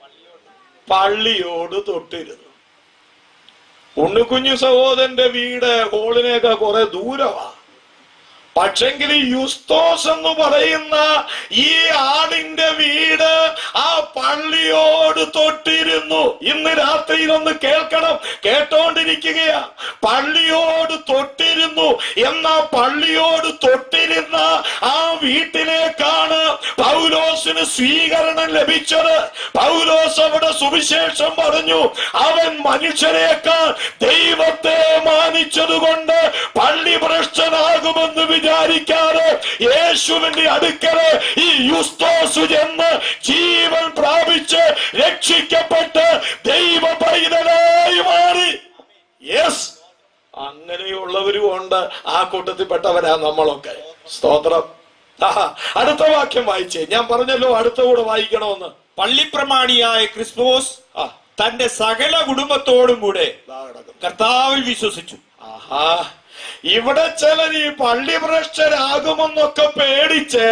പള്ളിയോട് തൊട്ടിരുന്നു ഉണ്ണിക്കുഞ്ഞു സഹോദരന്റെ വീട് ഹോളിനേക്കാ കുറെ ദൂരമാ പക്ഷെങ്കിൽ യുസ്തോസ് എന്ന് പറയുന്ന ഈ ആടിന്റെ വീട് ആ പള്ളിയോട് തൊട്ടിരുന്നു ഇന്ന് രാത്രി ഇതൊന്ന് കേൾക്കണം കേട്ടോണ്ടിരിക്കുകയാ പള്ളിയോട് തൊട്ടിരുന്നു എന്നാ പള്ളിയോട് തൊട്ടിരുന്ന ആ വീട്ടിലേക്കാണ് പൗലോസിന് സ്വീകരണം ലഭിച്ചത് പൗലോസ് അവിടെ സുവിശേഷം പറഞ്ഞു അവൻ മനുഷ്യരെക്കാൾ ദൈവത്തെ മാനിച്ചതുകൊണ്ട് പള്ളി ഭ്രഷ്ടനാകുമെന്ന് വിചാരിക്കാതെ യേശുവിന്റെ അടുക്കല് ഈ യുസ്തോസ് ചെന്ന് ജീവൻ പ്രാപിച്ച് രക്ഷിക്കപ്പെട്ട് ദൈവ പൈതലായി മാറി യെസ് അങ്ങനെയുള്ളവരും ഉണ്ട് ആ കൂട്ടത്തിൽപ്പെട്ടവരാ നമ്മളൊക്കെ സ്തോത്രം ആഹാ, അടുത്ത വാക്യം വായിച്ചേ ഞാൻ പറഞ്ഞല്ലോ അടുത്ത കൂടെ വായിക്കണമെന്ന് പള്ളിപ്രമാണിയായ ക്രിസ്തുവോസ് ആ തന്റെ സകല കുടുംബത്തോടും കൂടെ ദാ കിടക്കുന്നു. കർത്താവിൽ വിശ്വസിച്ചു ആഹാ ഇവിടെ ചിലർ ഈ പള്ളി ഭ്രഷ്ടരാകുമെന്നൊക്കെ പേടിച്ച്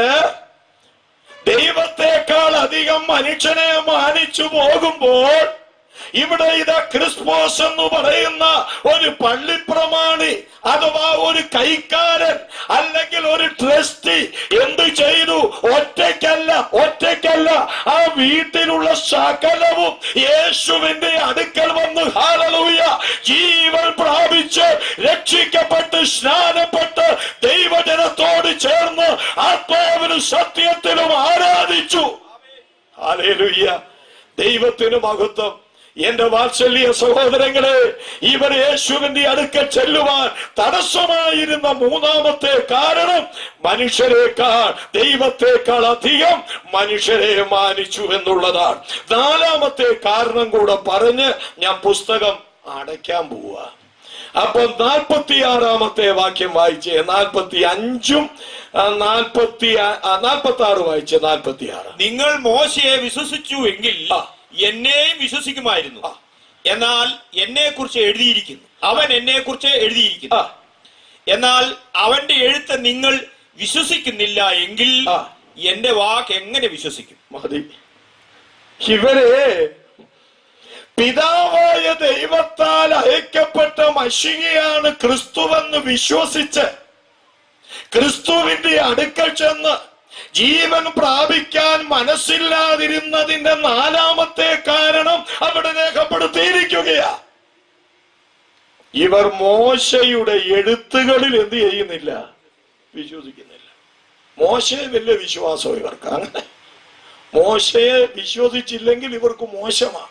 ദൈവത്തെക്കാൾ അധികം മനുഷ്യനെ മാനിച്ചു പോകുമ്പോൾ ഇവിടെ ഇത് ക്രിസ്മോസ് എന്ന് പറയുന്ന ഒരു പള്ളിപ്രമാണി അഥവാ ഒരു കൈക്കാരൻ അല്ലെങ്കിൽ ഒരു ട്രസ്റ്റി എന്ത് ചെയ്തു ഒറ്റയ്ക്കല്ല ഒറ്റയ്ക്കല്ല ആ വീട്ടിലുള്ള സകലവും യേശുവിന്റെ അടുക്കൽ വന്ന് ഹാലലൂയ ജീവൻ പ്രാപിച്ച് രക്ഷിക്കപ്പെട്ട് സ്നാനപ്പെട്ട് ദൈവജനത്തോട് ചേർന്ന് ആത്മാവിനും സത്യത്തിലും ആരാധിച്ചു ഹാലേലുയ്യ ദൈവത്തിന് മഹത്വം എന്റെ വാത്സല്യ സഹോദരങ്ങളെ ഇവർ യേശുവിന്റെ അടുക്കൽ ചെല്ലുവാൻ തടസ്സമായിരുന്ന മൂന്നാമത്തെ കാരണം മനുഷ്യരെക്കാൾ ദൈവത്തെക്കാൾ അധികം മനുഷ്യരെ മാനിച്ചു എന്നുള്ളതാണ് നാലാമത്തെ കാരണം കൂടെ പറഞ്ഞ് ഞാൻ പുസ്തകം അടയ്ക്കാൻ പോവുക അപ്പൊ നാൽപ്പത്തി ആറാമത്തെ വാക്യം വായിച്ചേ നാൽപ്പത്തി അഞ്ചും നാൽപ്പത്തി നാൽപ്പത്തി ആറ് വായിച്ചേ നാൽപ്പത്തി ആറ് നിങ്ങൾ മോശയെ വിശ്വസിച്ചു എങ്കിൽ ആ. എന്നെയും വിശ്വസിക്കുമായിരുന്നു ആ. എന്നാൽ എന്നെ കുറിച്ച് എഴുതിയിരിക്കുന്നു അവൻ എന്നെ കുറിച്ച് എഴുതിയിരിക്കുന്നു ആ എന്നാൽ അവന്റെ എഴുത്ത് നിങ്ങൾ വിശ്വസിക്കുന്നില്ല എങ്കിൽ ആ. എന്റെ വാക്ക് എങ്ങനെ വിശ്വസിക്കും മതി ഇവരെ പിതാവായ ദൈവത്താൽ അയക്കപ്പെട്ട മഷികയാണ് ക്രിസ്തുവെന്ന് വിശ്വസിച്ച് ക്രിസ്തുവിന്റെ അടുക്കൽ ചെന്ന് ജീവൻ പ്രാപിക്കാൻ മനസ്സില്ലാതിരുന്നതിന്റെ നാലാമത്തെ കാരണം അവിടെ രേഖപ്പെടുത്തിയിരിക്കുകയാ ഇവർ മോശയുടെ എഴുത്തുകളിൽ എന്ത് ചെയ്യുന്നില്ല വിശ്വസിക്കുന്നില്ല മോശയെ വലിയ വിശ്വാസം ഇവർക്ക് അങ്ങനെ മോശയെ വിശ്വസിച്ചില്ലെങ്കിൽ ഇവർക്ക് മോശമാണ്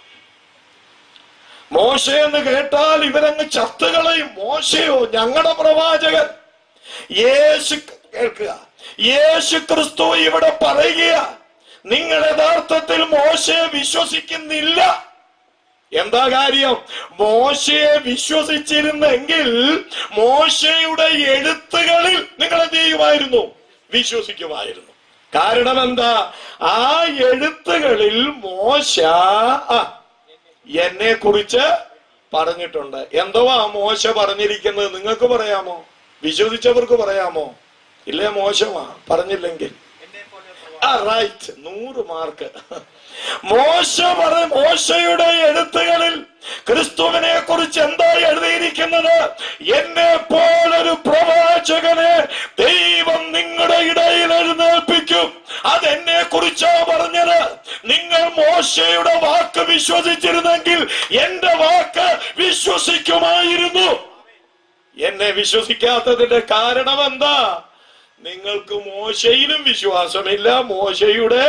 മോശ എന്ന് കേട്ടാൽ ഇവരങ്ങ് ചത്തുകളയും മോശയോ ഞങ്ങളുടെ പ്രവാചകൻ യേശു കേൾക്കുക യേശു ക്രിസ്തു ഇവിടെ പറയുക നിങ്ങൾ യഥാർത്ഥത്തിൽ മോശയെ വിശ്വസിക്കുന്നില്ല എന്താ കാര്യം മോശയെ വിശ്വസിച്ചിരുന്നെങ്കിൽ മോശയുടെ എഴുത്തുകളിൽ നിങ്ങൾ എന്ത് ചെയ്യുമായിരുന്നു വിശ്വസിക്കുമായിരുന്നു കാരണം എന്താ ആ എഴുത്തുകളിൽ മോശ ആ, എന്നെ കുറിച്ച് പറഞ്ഞിട്ടുണ്ട് എന്തുവാ മോശ പറഞ്ഞിരിക്കുന്നത് നിങ്ങൾക്ക് പറയാമോ വിശ്വസിച്ചവർക്ക് പറയാമോ ഇല്ലേ മോശമാ പറഞ്ഞില്ലെങ്കിൽ ആ റൈറ്റ് നൂറ് മാർക്ക് മോശ പറ മോശയുടെ എഴുത്തുകളിൽ ക്രിസ്തുവിനെ കുറിച്ച് എന്താ എഴുതിയിരിക്കുന്നത് എന്നെ പോലൊരു പ്രവാചകനെ ദൈവം നിങ്ങളുടെ ഇടയിൽ എഴുന്നേൽപ്പിക്കും അതെന്നെ കുറിച്ചാ പറഞ്ഞത് നിങ്ങൾ മോശയുടെ വാക്ക് വിശ്വസിച്ചിരുന്നെങ്കിൽ എന്റെ വാക്ക് വിശ്വസിക്കുമായിരുന്നു എന്നെ വിശ്വസിക്കാത്തതിന്റെ കാരണം എന്താ നിങ്ങൾക്ക് മോശയിലും വിശ്വാസമില്ല മോശയുടെ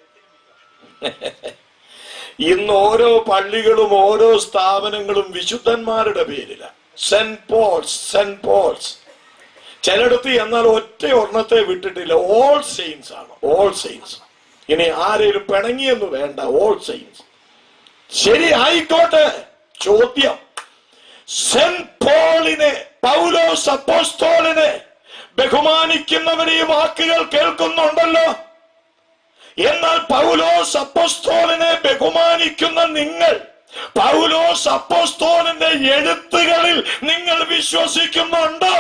ഇന്ന് ഓരോ പള്ളികളും ഓരോ സ്ഥാപനങ്ങളും വിശുദ്ധന്മാരുടെ പേരില സെന്റ് പോൾസ് സെന്റ് പോൾസ് ചിലയിടത്ത് എന്നാൽ ഒറ്റ ഒരെണ്ണത്തെ വിട്ടിട്ടില്ല ഓൾ സെയിൻസ് ആണ് ഓൾ സെയിൻസ് ഇനി ആരെയും പിണങ്ങിയെന്ന് വേണ്ട ഓൾ സെയിൻസ് ശരി ആയിക്കോട്ടെ ചോദ്യം സെന്റ് പോളിനെ പൗലോസ് അപ്പോസ്തോലിനെ ബഹുമാനിക്കുന്നവർ ഈ വാക്കുകൾ കേൾക്കുന്നുണ്ടല്ലോ എന്നാൽ പൗലോസ് അപ്പോസ്തോലിനെ ബഹുമാനിക്കുന്ന നിങ്ങൾ പൗലോസ് അപ്പോസ്തോലിന്റെ എഴുത്തുകളിൽ നിങ്ങൾ വിശ്വസിക്കുന്നുണ്ടോ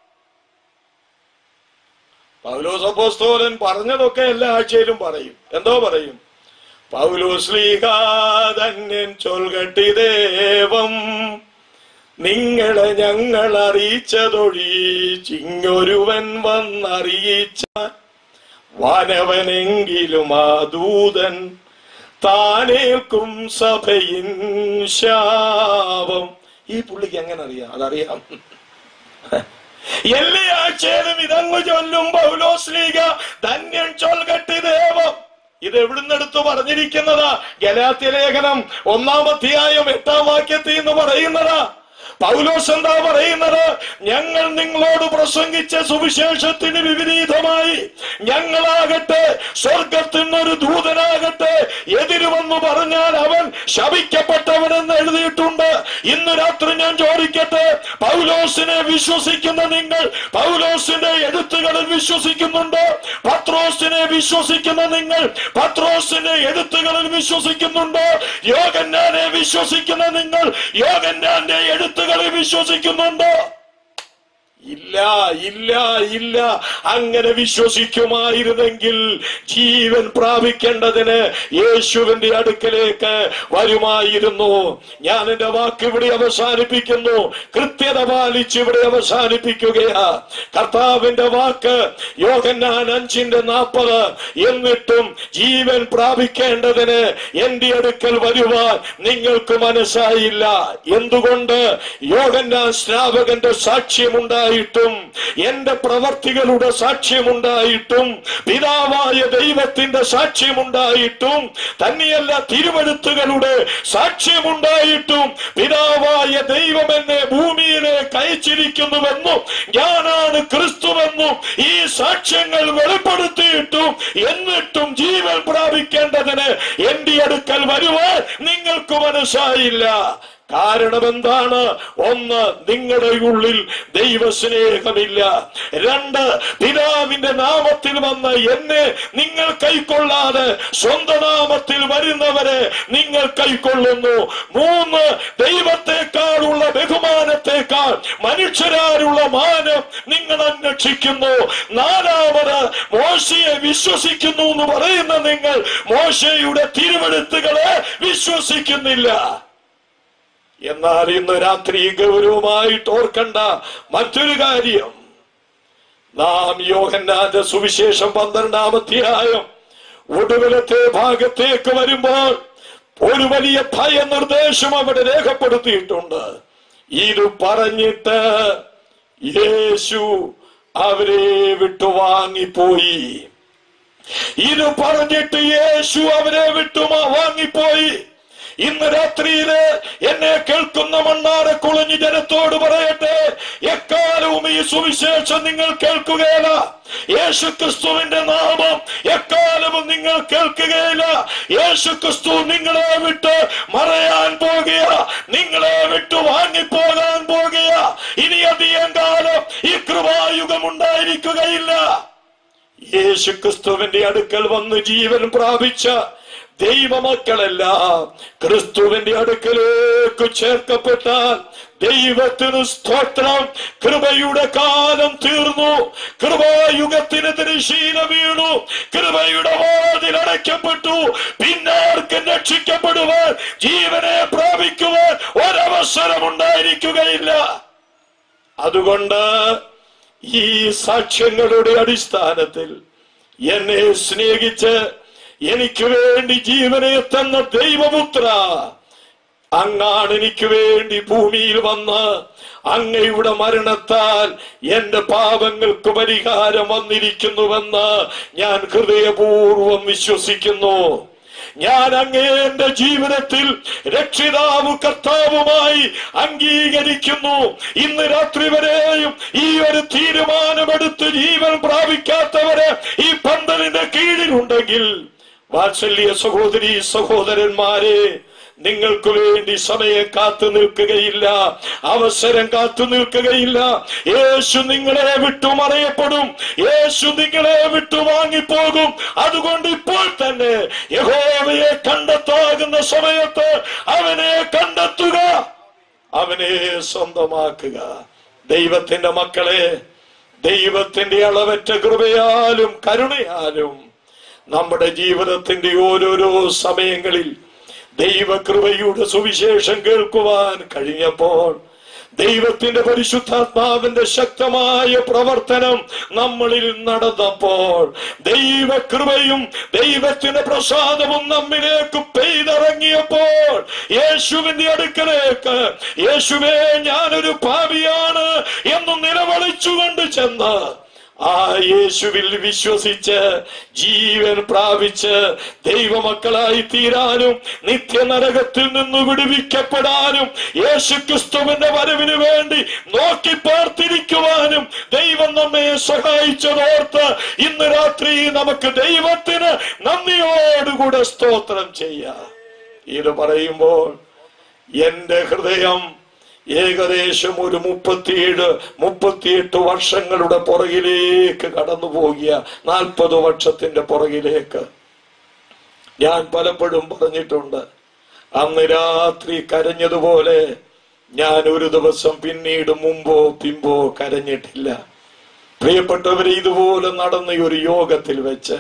പൗലോസ് അപ്പോസ്തോലൻ പറഞ്ഞതൊക്കെ എല്ലാ ആഴ്ചയിലും പറയും എന്തോ പറയും പൗലോസ് ലീഹാധന്യൻ ചൊൽകട്ടി ദേവം നിങ്ങളെ ഞങ്ങൾ അറിയിച്ചതൊഴിച്ചിങ്ങൊരുവൻ വന്നറിയിച്ച വാനവനെങ്കിലും ആ ദൂതൻ താനേൽക്കും സഭയിൻ ശാപം ഈ പുള്ളിക്ക് എങ്ങനെ അറിയാം അതറിയാം എല്ലാ ആഴ്ചയിലും ഇതങ്ങ് ചൊല്ലും പൗലോസ്ലീഗ ധന്യൻ ചൊൽകട്ടി ദേവം ഇത് എവിടുന്നെടുത്ത് പറഞ്ഞിരിക്കുന്നതാ ഗലാത്യ ലേഖനം ഒന്നാം അധ്യായം എട്ടാം വാക്യത്തിൽ നിന്ന് പറയുന്നതാ പൗലോസ് എന്താ പറയുന്നത് ഞങ്ങൾ നിങ്ങളോട് പ്രസംഗിച്ച സുവിശേഷത്തിന് വിപരീതമായി ഞങ്ങളാകട്ടെ സ്വർഗത്തിനൊരു ദൂതനാകട്ടെ എതിര് വന്നു പറഞ്ഞാൽ അവൻ ശപിക്കപ്പെട്ടവനെന്ന് എഴുതിയിട്ടുണ്ട് ഇന്ന് രാത്രി ഞാൻ ചോദിക്കട്ടെ പൗലോസിനെ വിശ്വസിക്കുന്ന നിങ്ങൾ പൗലോസിന്റെ എഴുത്തുകളിൽ വിശ്വസിക്കുന്നുണ്ട് പത്രോസിനെ വിശ്വസിക്കുന്ന നിങ്ങൾ പത്രോസിന്റെ എഴുത്തുകളിൽ വിശ്വസിക്കുന്നുണ്ട് യോഗന്നാനെ വിശ്വസിക്കുന്ന നിങ്ങൾ യോഗന്നാന്റെ എഴുത്തുകളിൽ വിശ്വസിക്കുന്നുണ്ട് ഇല്ല ഇല്ല ഇല്ല അങ്ങനെ വിശ്വസിക്കുമായിരുന്നെങ്കിൽ ജീവൻ പ്രാപിക്കേണ്ടതിന് യേശുവിന്റെ അടുക്കലേക്ക് വരുമായിരുന്നു ഞാൻ എന്റെ വാക്ക് ഇവിടെ അവസാനിപ്പിക്കുന്നു കൃത്യത പാലിച്ച് ഇവിടെ അവസാനിപ്പിക്കുകയാ കർത്താവിന്റെ വാക്ക് യോഹന്നാൻ അഞ്ചിന്റെ നാൽപ്പത് എന്നിട്ടും ജീവൻ പ്രാപിക്കേണ്ടതിന് എന്റെ അടുക്കൽ വരുവാൻ നിങ്ങൾക്ക് മനസ്സായില്ല എന്തുകൊണ്ട് യോഹന്നാൻ സ്നാപകന്റെ സാക്ഷ്യമുണ്ടായിട്ടും എന്റെ പ്രവർത്തികളുടെ സാക്ഷ്യമുണ്ടായിട്ടും പിതാവായ ദൈവത്തിന്റെ സാക്ഷ്യമുണ്ടായിട്ടും തന്നെയല്ല തിരുവഴുത്തുകളുടെ സാക്ഷ്യമുണ്ടായിട്ടും പിതാവായ ദൈവം എന്നെ ഭൂമിയിലേക്ക് അയച്ചിരിക്കുന്നുവെന്നും ഞാനാണ് ക്രിസ്തുവെന്നും ഈ സാക്ഷ്യങ്ങൾ വെളിപ്പെടുത്തിയിട്ടും എന്നിട്ടും ജീവൻ പ്രാപിക്കേണ്ടതിന് എന്റെ അടുക്കൽ വരുവാൻ നിങ്ങൾക്ക് മനസ്സായില്ല കാരണം എന്താണ് ഒന്ന് നിങ്ങളുടെ ഉള്ളിൽ ദൈവസ്നേഹമില്ല രണ്ട് പിതാവിന്റെ നാമത്തിൽ വന്ന എന്നെ നിങ്ങൾ കൈക്കൊള്ളാതെ സ്വന്തം നാമത്തിൽ വരുന്നവരെ നിങ്ങൾ കൈക്കൊള്ളുന്നു മൂന്ന് ദൈവത്തെക്കാളുള്ള ബഹുമാനത്തെക്കാൾ മനുഷ്യരാലുള്ള മാനം നിങ്ങൾ അന്വേഷിക്കുന്നു നാലാമത് മോശയെ വിശ്വസിക്കുന്നു എന്ന് പറയുന്ന നിങ്ങൾ മോശയുടെ തിരുവെഴുത്തുകളെ വിശ്വസിക്കുന്നില്ല എന്നാൽ ഇന്ന് രാത്രി ഗൗരവമായിട്ട് ഓർക്കണ്ട മറ്റൊരു കാര്യം നാം യോഹന്നാന്റെ സുവിശേഷം പന്ത്രണ്ടാം അധ്യായം ഒടുവിലത്തെ ഭാഗത്തേക്ക് വരുമ്പോൾ ഒരു വലിയ ഭയനിർദ്ദേശം അവിടെ രേഖപ്പെടുത്തിയിട്ടുണ്ട് ഇത് പറഞ്ഞിട്ട് യേശു അവരെ വിട്ടു വാങ്ങിപ്പോയി ഇത് പറഞ്ഞിട്ട് യേശു അവരെ വിട്ടു മാ- വാങ്ങിപ്പോയി ഇന്ന് രാത്രിയില് എന്നെ കേൾക്കുന്ന മണ്ണാറെ കുളഞ്ഞു ജനത്തോട് പറയട്ടെ എക്കാലവും ഈ സുവിശേഷം നിങ്ങൾ കേൾക്കുകയില്ല യേശു ക്രിസ്തുവിന്റെ നാമം എക്കാലവും നിങ്ങൾ കേൾക്കുകയില്ല യേശു ക്രിസ്തു നിങ്ങളെ വിട്ട് മറയാൻ പോകുക നിങ്ങളെ വിട്ട് വാങ്ങിപ്പോകാൻ പോകുക ഇനി അധികം കാലം ഈ കൃപായുഗം ഉണ്ടായിരിക്കുകയില്ല യേശു ക്രിസ്തുവിന്റെ അടുക്കൽ വന്ന് ജീവൻ പ്രാപിച്ച ദൈവമക്കളെല്ലാം ക്രിസ്തുവിന്റെ അടുക്കലേക്ക് ചേർക്കപ്പെട്ടാൽ ദൈവത്തിന് സ്തോത്രം കൃപയുടെ കാലം തീർന്നു കൃപായുഗത്തിന് തിരശീല വീണു കൃപയുടെ വാതിൽ അടയ്ക്കപ്പെട്ടു പിന്നാർക്കും രക്ഷിക്കപ്പെടുവാൻ ജീവനെ പ്രാപിക്കുവാൻ ഒരവസരം ഉണ്ടായിരിക്കുകയില്ല അതുകൊണ്ട് ഈ സാക്ഷ്യങ്ങളുടെ അടിസ്ഥാനത്തിൽ എന്നെ സ്നേഹിച്ച് എനിക്ക് വേണ്ടി ജീവനെ തന്ന ദൈവപുത്ര അങ്ങാണ് എനിക്ക് വേണ്ടി ഭൂമിയിൽ വന്ന് അങ്ങയുടെ മരണത്താൽ എന്റെ പാപങ്ങൾക്ക് പരിഹാരം വന്നിരിക്കുന്നുവെന്ന് ഞാൻ ഹൃദയപൂർവം വിശ്വസിക്കുന്നു ഞാൻ അങ്ങേ എന്റെ ജീവിതത്തിൽ രക്ഷിതാവ് കർത്താവുമായി അംഗീകരിക്കുന്നു ഇന്ന് രാത്രി വരെയും ഈ ഒരു തീരുമാനമെടുത്ത് ജീവൻ പ്രാപിക്കാത്തവര് ഈ പന്തലിന്റെ കീഴിലുണ്ടെങ്കിൽ വാത്സല്യ സഹോദരി സഹോദരന്മാരെ നിങ്ങൾക്ക് വേണ്ടി സമയം കാത്തു നിൽക്കുകയില്ല അവസരം കാത്തു നിൽക്കുകയില്ല യേശു നിങ്ങളെ വിട്ടു മറയപ്പെടും യേശു നിങ്ങളെ വിട്ടു വാങ്ങിപ്പോകും അതുകൊണ്ട് ഇപ്പോൾ തന്നെ യഹോവയെ കണ്ടെത്താകുന്ന സമയത്ത് അവനെ കണ്ടെത്തുക അവനെ സ്വന്തമാക്കുക ദൈവത്തിന്റെ മക്കളെ ദൈവത്തിന്റെ അളവറ്റ കൃപയാലും കരുണയാലും നമ്മുടെ ജീവിതത്തിന്റെ ഓരോരോ സമയങ്ങളിൽ ദൈവകൃപയുടെ സുവിശേഷം കേൾക്കുവാൻ കഴിഞ്ഞപ്പോൾ ദൈവത്തിന്റെ പരിശുദ്ധാത്മാവിന്റെ ശക്തമായ പ്രവർത്തനം നമ്മളിൽ നടന്നപ്പോൾ ദൈവകൃപയും ദൈവത്തിന്റെ പ്രസാദവും നമ്മിലേക്ക് പെയ്തിറങ്ങിയപ്പോൾ യേശുവിന്റെ അടുക്കലേക്ക് യേശുവേ ഞാനൊരു പാപിയാണ് എന്ന് നിലവിളിച്ചുകൊണ്ട് ചെന്ന് ആ യേശുവിൽ വിശ്വസിച്ച് ജീവൻ പ്രാപിച്ച് ദൈവമക്കളായി തീരാനും നിത്യനരകത്തിൽ നിന്ന് വിടുവിക്കപ്പെടാനും യേശു ക്രിസ്തുവിന്റെ വരവിന് വേണ്ടി നോക്കി പാർത്തിരിക്കുവാനും ദൈവം നമ്മെ സഹായിച്ചതോർത്ത് ഇന്ന് രാത്രി നമുക്ക് ദൈവത്തിന് നന്ദിയോടുകൂടെ സ്തോത്രം ചെയ്യാം ഇത് പറയുമ്പോൾ എന്റെ ഹൃദയം ഏകദേശം ഒരു മുപ്പത്തിയേഴ് മുപ്പത്തിയെട്ട് വർഷങ്ങളുടെ പുറകിലേക്ക് കടന്നു പോകുക നാൽപ്പത് വർഷത്തിന്റെ പുറകിലേക്ക് ഞാൻ പലപ്പോഴും പറഞ്ഞിട്ടുണ്ട് അന്ന് രാത്രി കരഞ്ഞതുപോലെ ഞാൻ ഒരു ദിവസം പിന്നീട് മുമ്പോ പിമ്പോ കരഞ്ഞിട്ടില്ല പ്രിയപ്പെട്ടവരെ ഇതുപോലെ നടന്ന ഈ ഒരു യോഗത്തിൽ വെച്ച്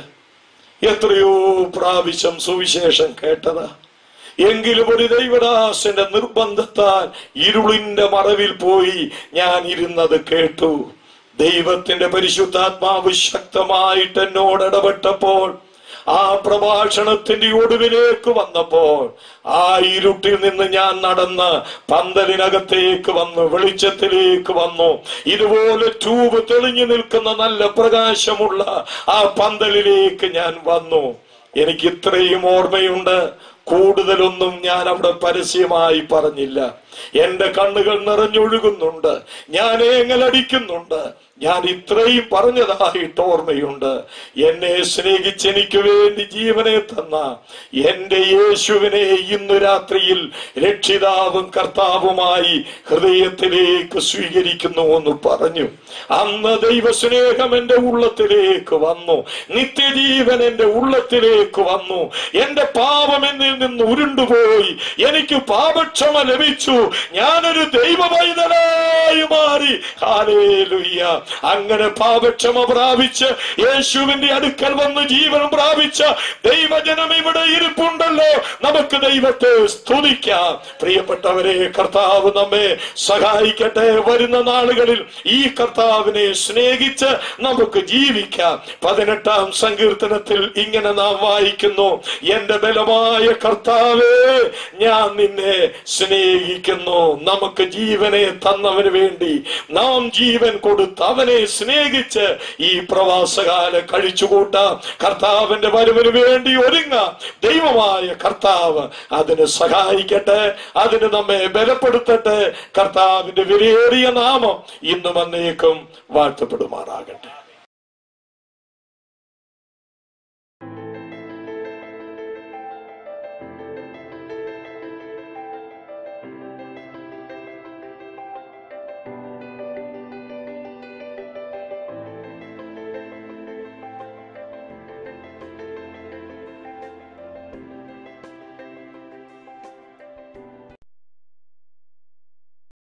എത്രയോ പ്രാവശ്യം സുവിശേഷം കേട്ടതാ എങ്കിലും ഒരു ദൈവദാസന്റെ നിർബന്ധത്താൽ ഇരുളിന്റെ മറവിൽ പോയി ഞാൻ ഇരുന്നത് കേട്ടു ദൈവത്തിന്റെ പരിശുദ്ധാത്മാവ് ശക്തമായിട്ട് എന്നോട് ഇടപെട്ടപ്പോൾ ആ പ്രഭാഷണത്തിന്റെ ഒടുവിലേക്ക് വന്നപ്പോൾ ആ ഇരുട്ടിൽ നിന്ന് ഞാൻ നടന്ന് പന്തലിനകത്തേക്ക് വന്നു വെളിച്ചത്തിലേക്ക് വന്നു ഇതുപോലെ ട്യൂബ് തെളിഞ്ഞു നിൽക്കുന്ന നല്ല പ്രകാശമുള്ള ആ പന്തലിലേക്ക് ഞാൻ വന്നു എനിക്ക് ഇത്രയും ഓർമ്മയുണ്ട് കൂടുതലൊന്നും ഞാൻ അവിടെ പരസ്യമായി പറഞ്ഞില്ല എന്റെ കണ്ണുകൾ നിറഞ്ഞൊഴുകുന്നുണ്ട് ഞാൻ ഏങ്ങലടിക്കുന്നുണ്ട് ഞാൻ ഇത്രയും പറഞ്ഞതായിട്ട് ഓർമ്മയുണ്ട് എന്നെ സ്നേഹിച്ച് എനിക്ക് വേണ്ടി ജീവനെ തന്ന എന്റെ യേശുവിനെ ഇന്ന് രാത്രിയിൽ രക്ഷിതാവും കർത്താവുമായി ഹൃദയത്തിലേക്ക് സ്വീകരിക്കുന്നു എന്ന് പറഞ്ഞു അന്ന് ദൈവസ്നേഹം എന്റെ ഉള്ളത്തിലേക്ക് വന്നു നിത്യജീവൻ എന്റെ ഉള്ളത്തിലേക്ക് വന്നു എന്റെ പാപം എന്നിൽ നിന്ന് ഉരുണ്ടുപോയി എനിക്ക് പാപക്ഷമ ലഭിച്ചു ഞാനൊരു ദൈവ പൈതലായി മാറി ഹാലേലുയ്യ അങ്ങനെ പാപക്ഷമ പ്രാപിച്ച് യേശുവിന്റെ അടുക്കൽ വന്ന് ജീവൻ പ്രാപിച്ച ദൈവജനം ഇവിടെ ഇരിപ്പുണ്ടല്ലോ നമുക്ക് ദൈവത്തെ സ്തുതിക്കാം പ്രിയപ്പെട്ടവരെ കർത്താവ് നമ്മെ സഹായിക്കട്ടെ വരുന്ന നാളുകളിൽ ഈ കർത്താവിനെ സ്നേഹിച്ച് നമുക്ക് ജീവിക്കാം പതിനെട്ടാം സങ്കീർത്തനത്തിൽ ഇങ്ങനെ നാം വായിക്കുന്നു എന്റെ ബലമായ കർത്താവേ ഞാൻ നിന്നെ സ്നേഹിക്കുന്നു നമുക്ക് ജീവനെ തന്നവന് വേണ്ടി നാം ജീവൻ കൊടുത്ത് അവനെ സ്നേഹിച്ച് ഈ പ്രവാസകാലം കഴിച്ചുകൂട്ടാം കർത്താവിന്റെ വരവിന് വേണ്ടി ഒരുങ്ങാം ദൈവമായ കർത്താവ് അതിന് സഹായിക്കട്ടെ അതിന് നമ്മെ ബലപ്പെടുത്തട്ടെ കർത്താവിന്റെ വിലയേറിയ നാമം ഇന്നും എന്നേക്കും വാഴ്ത്തപ്പെടുമാറാകട്ടെ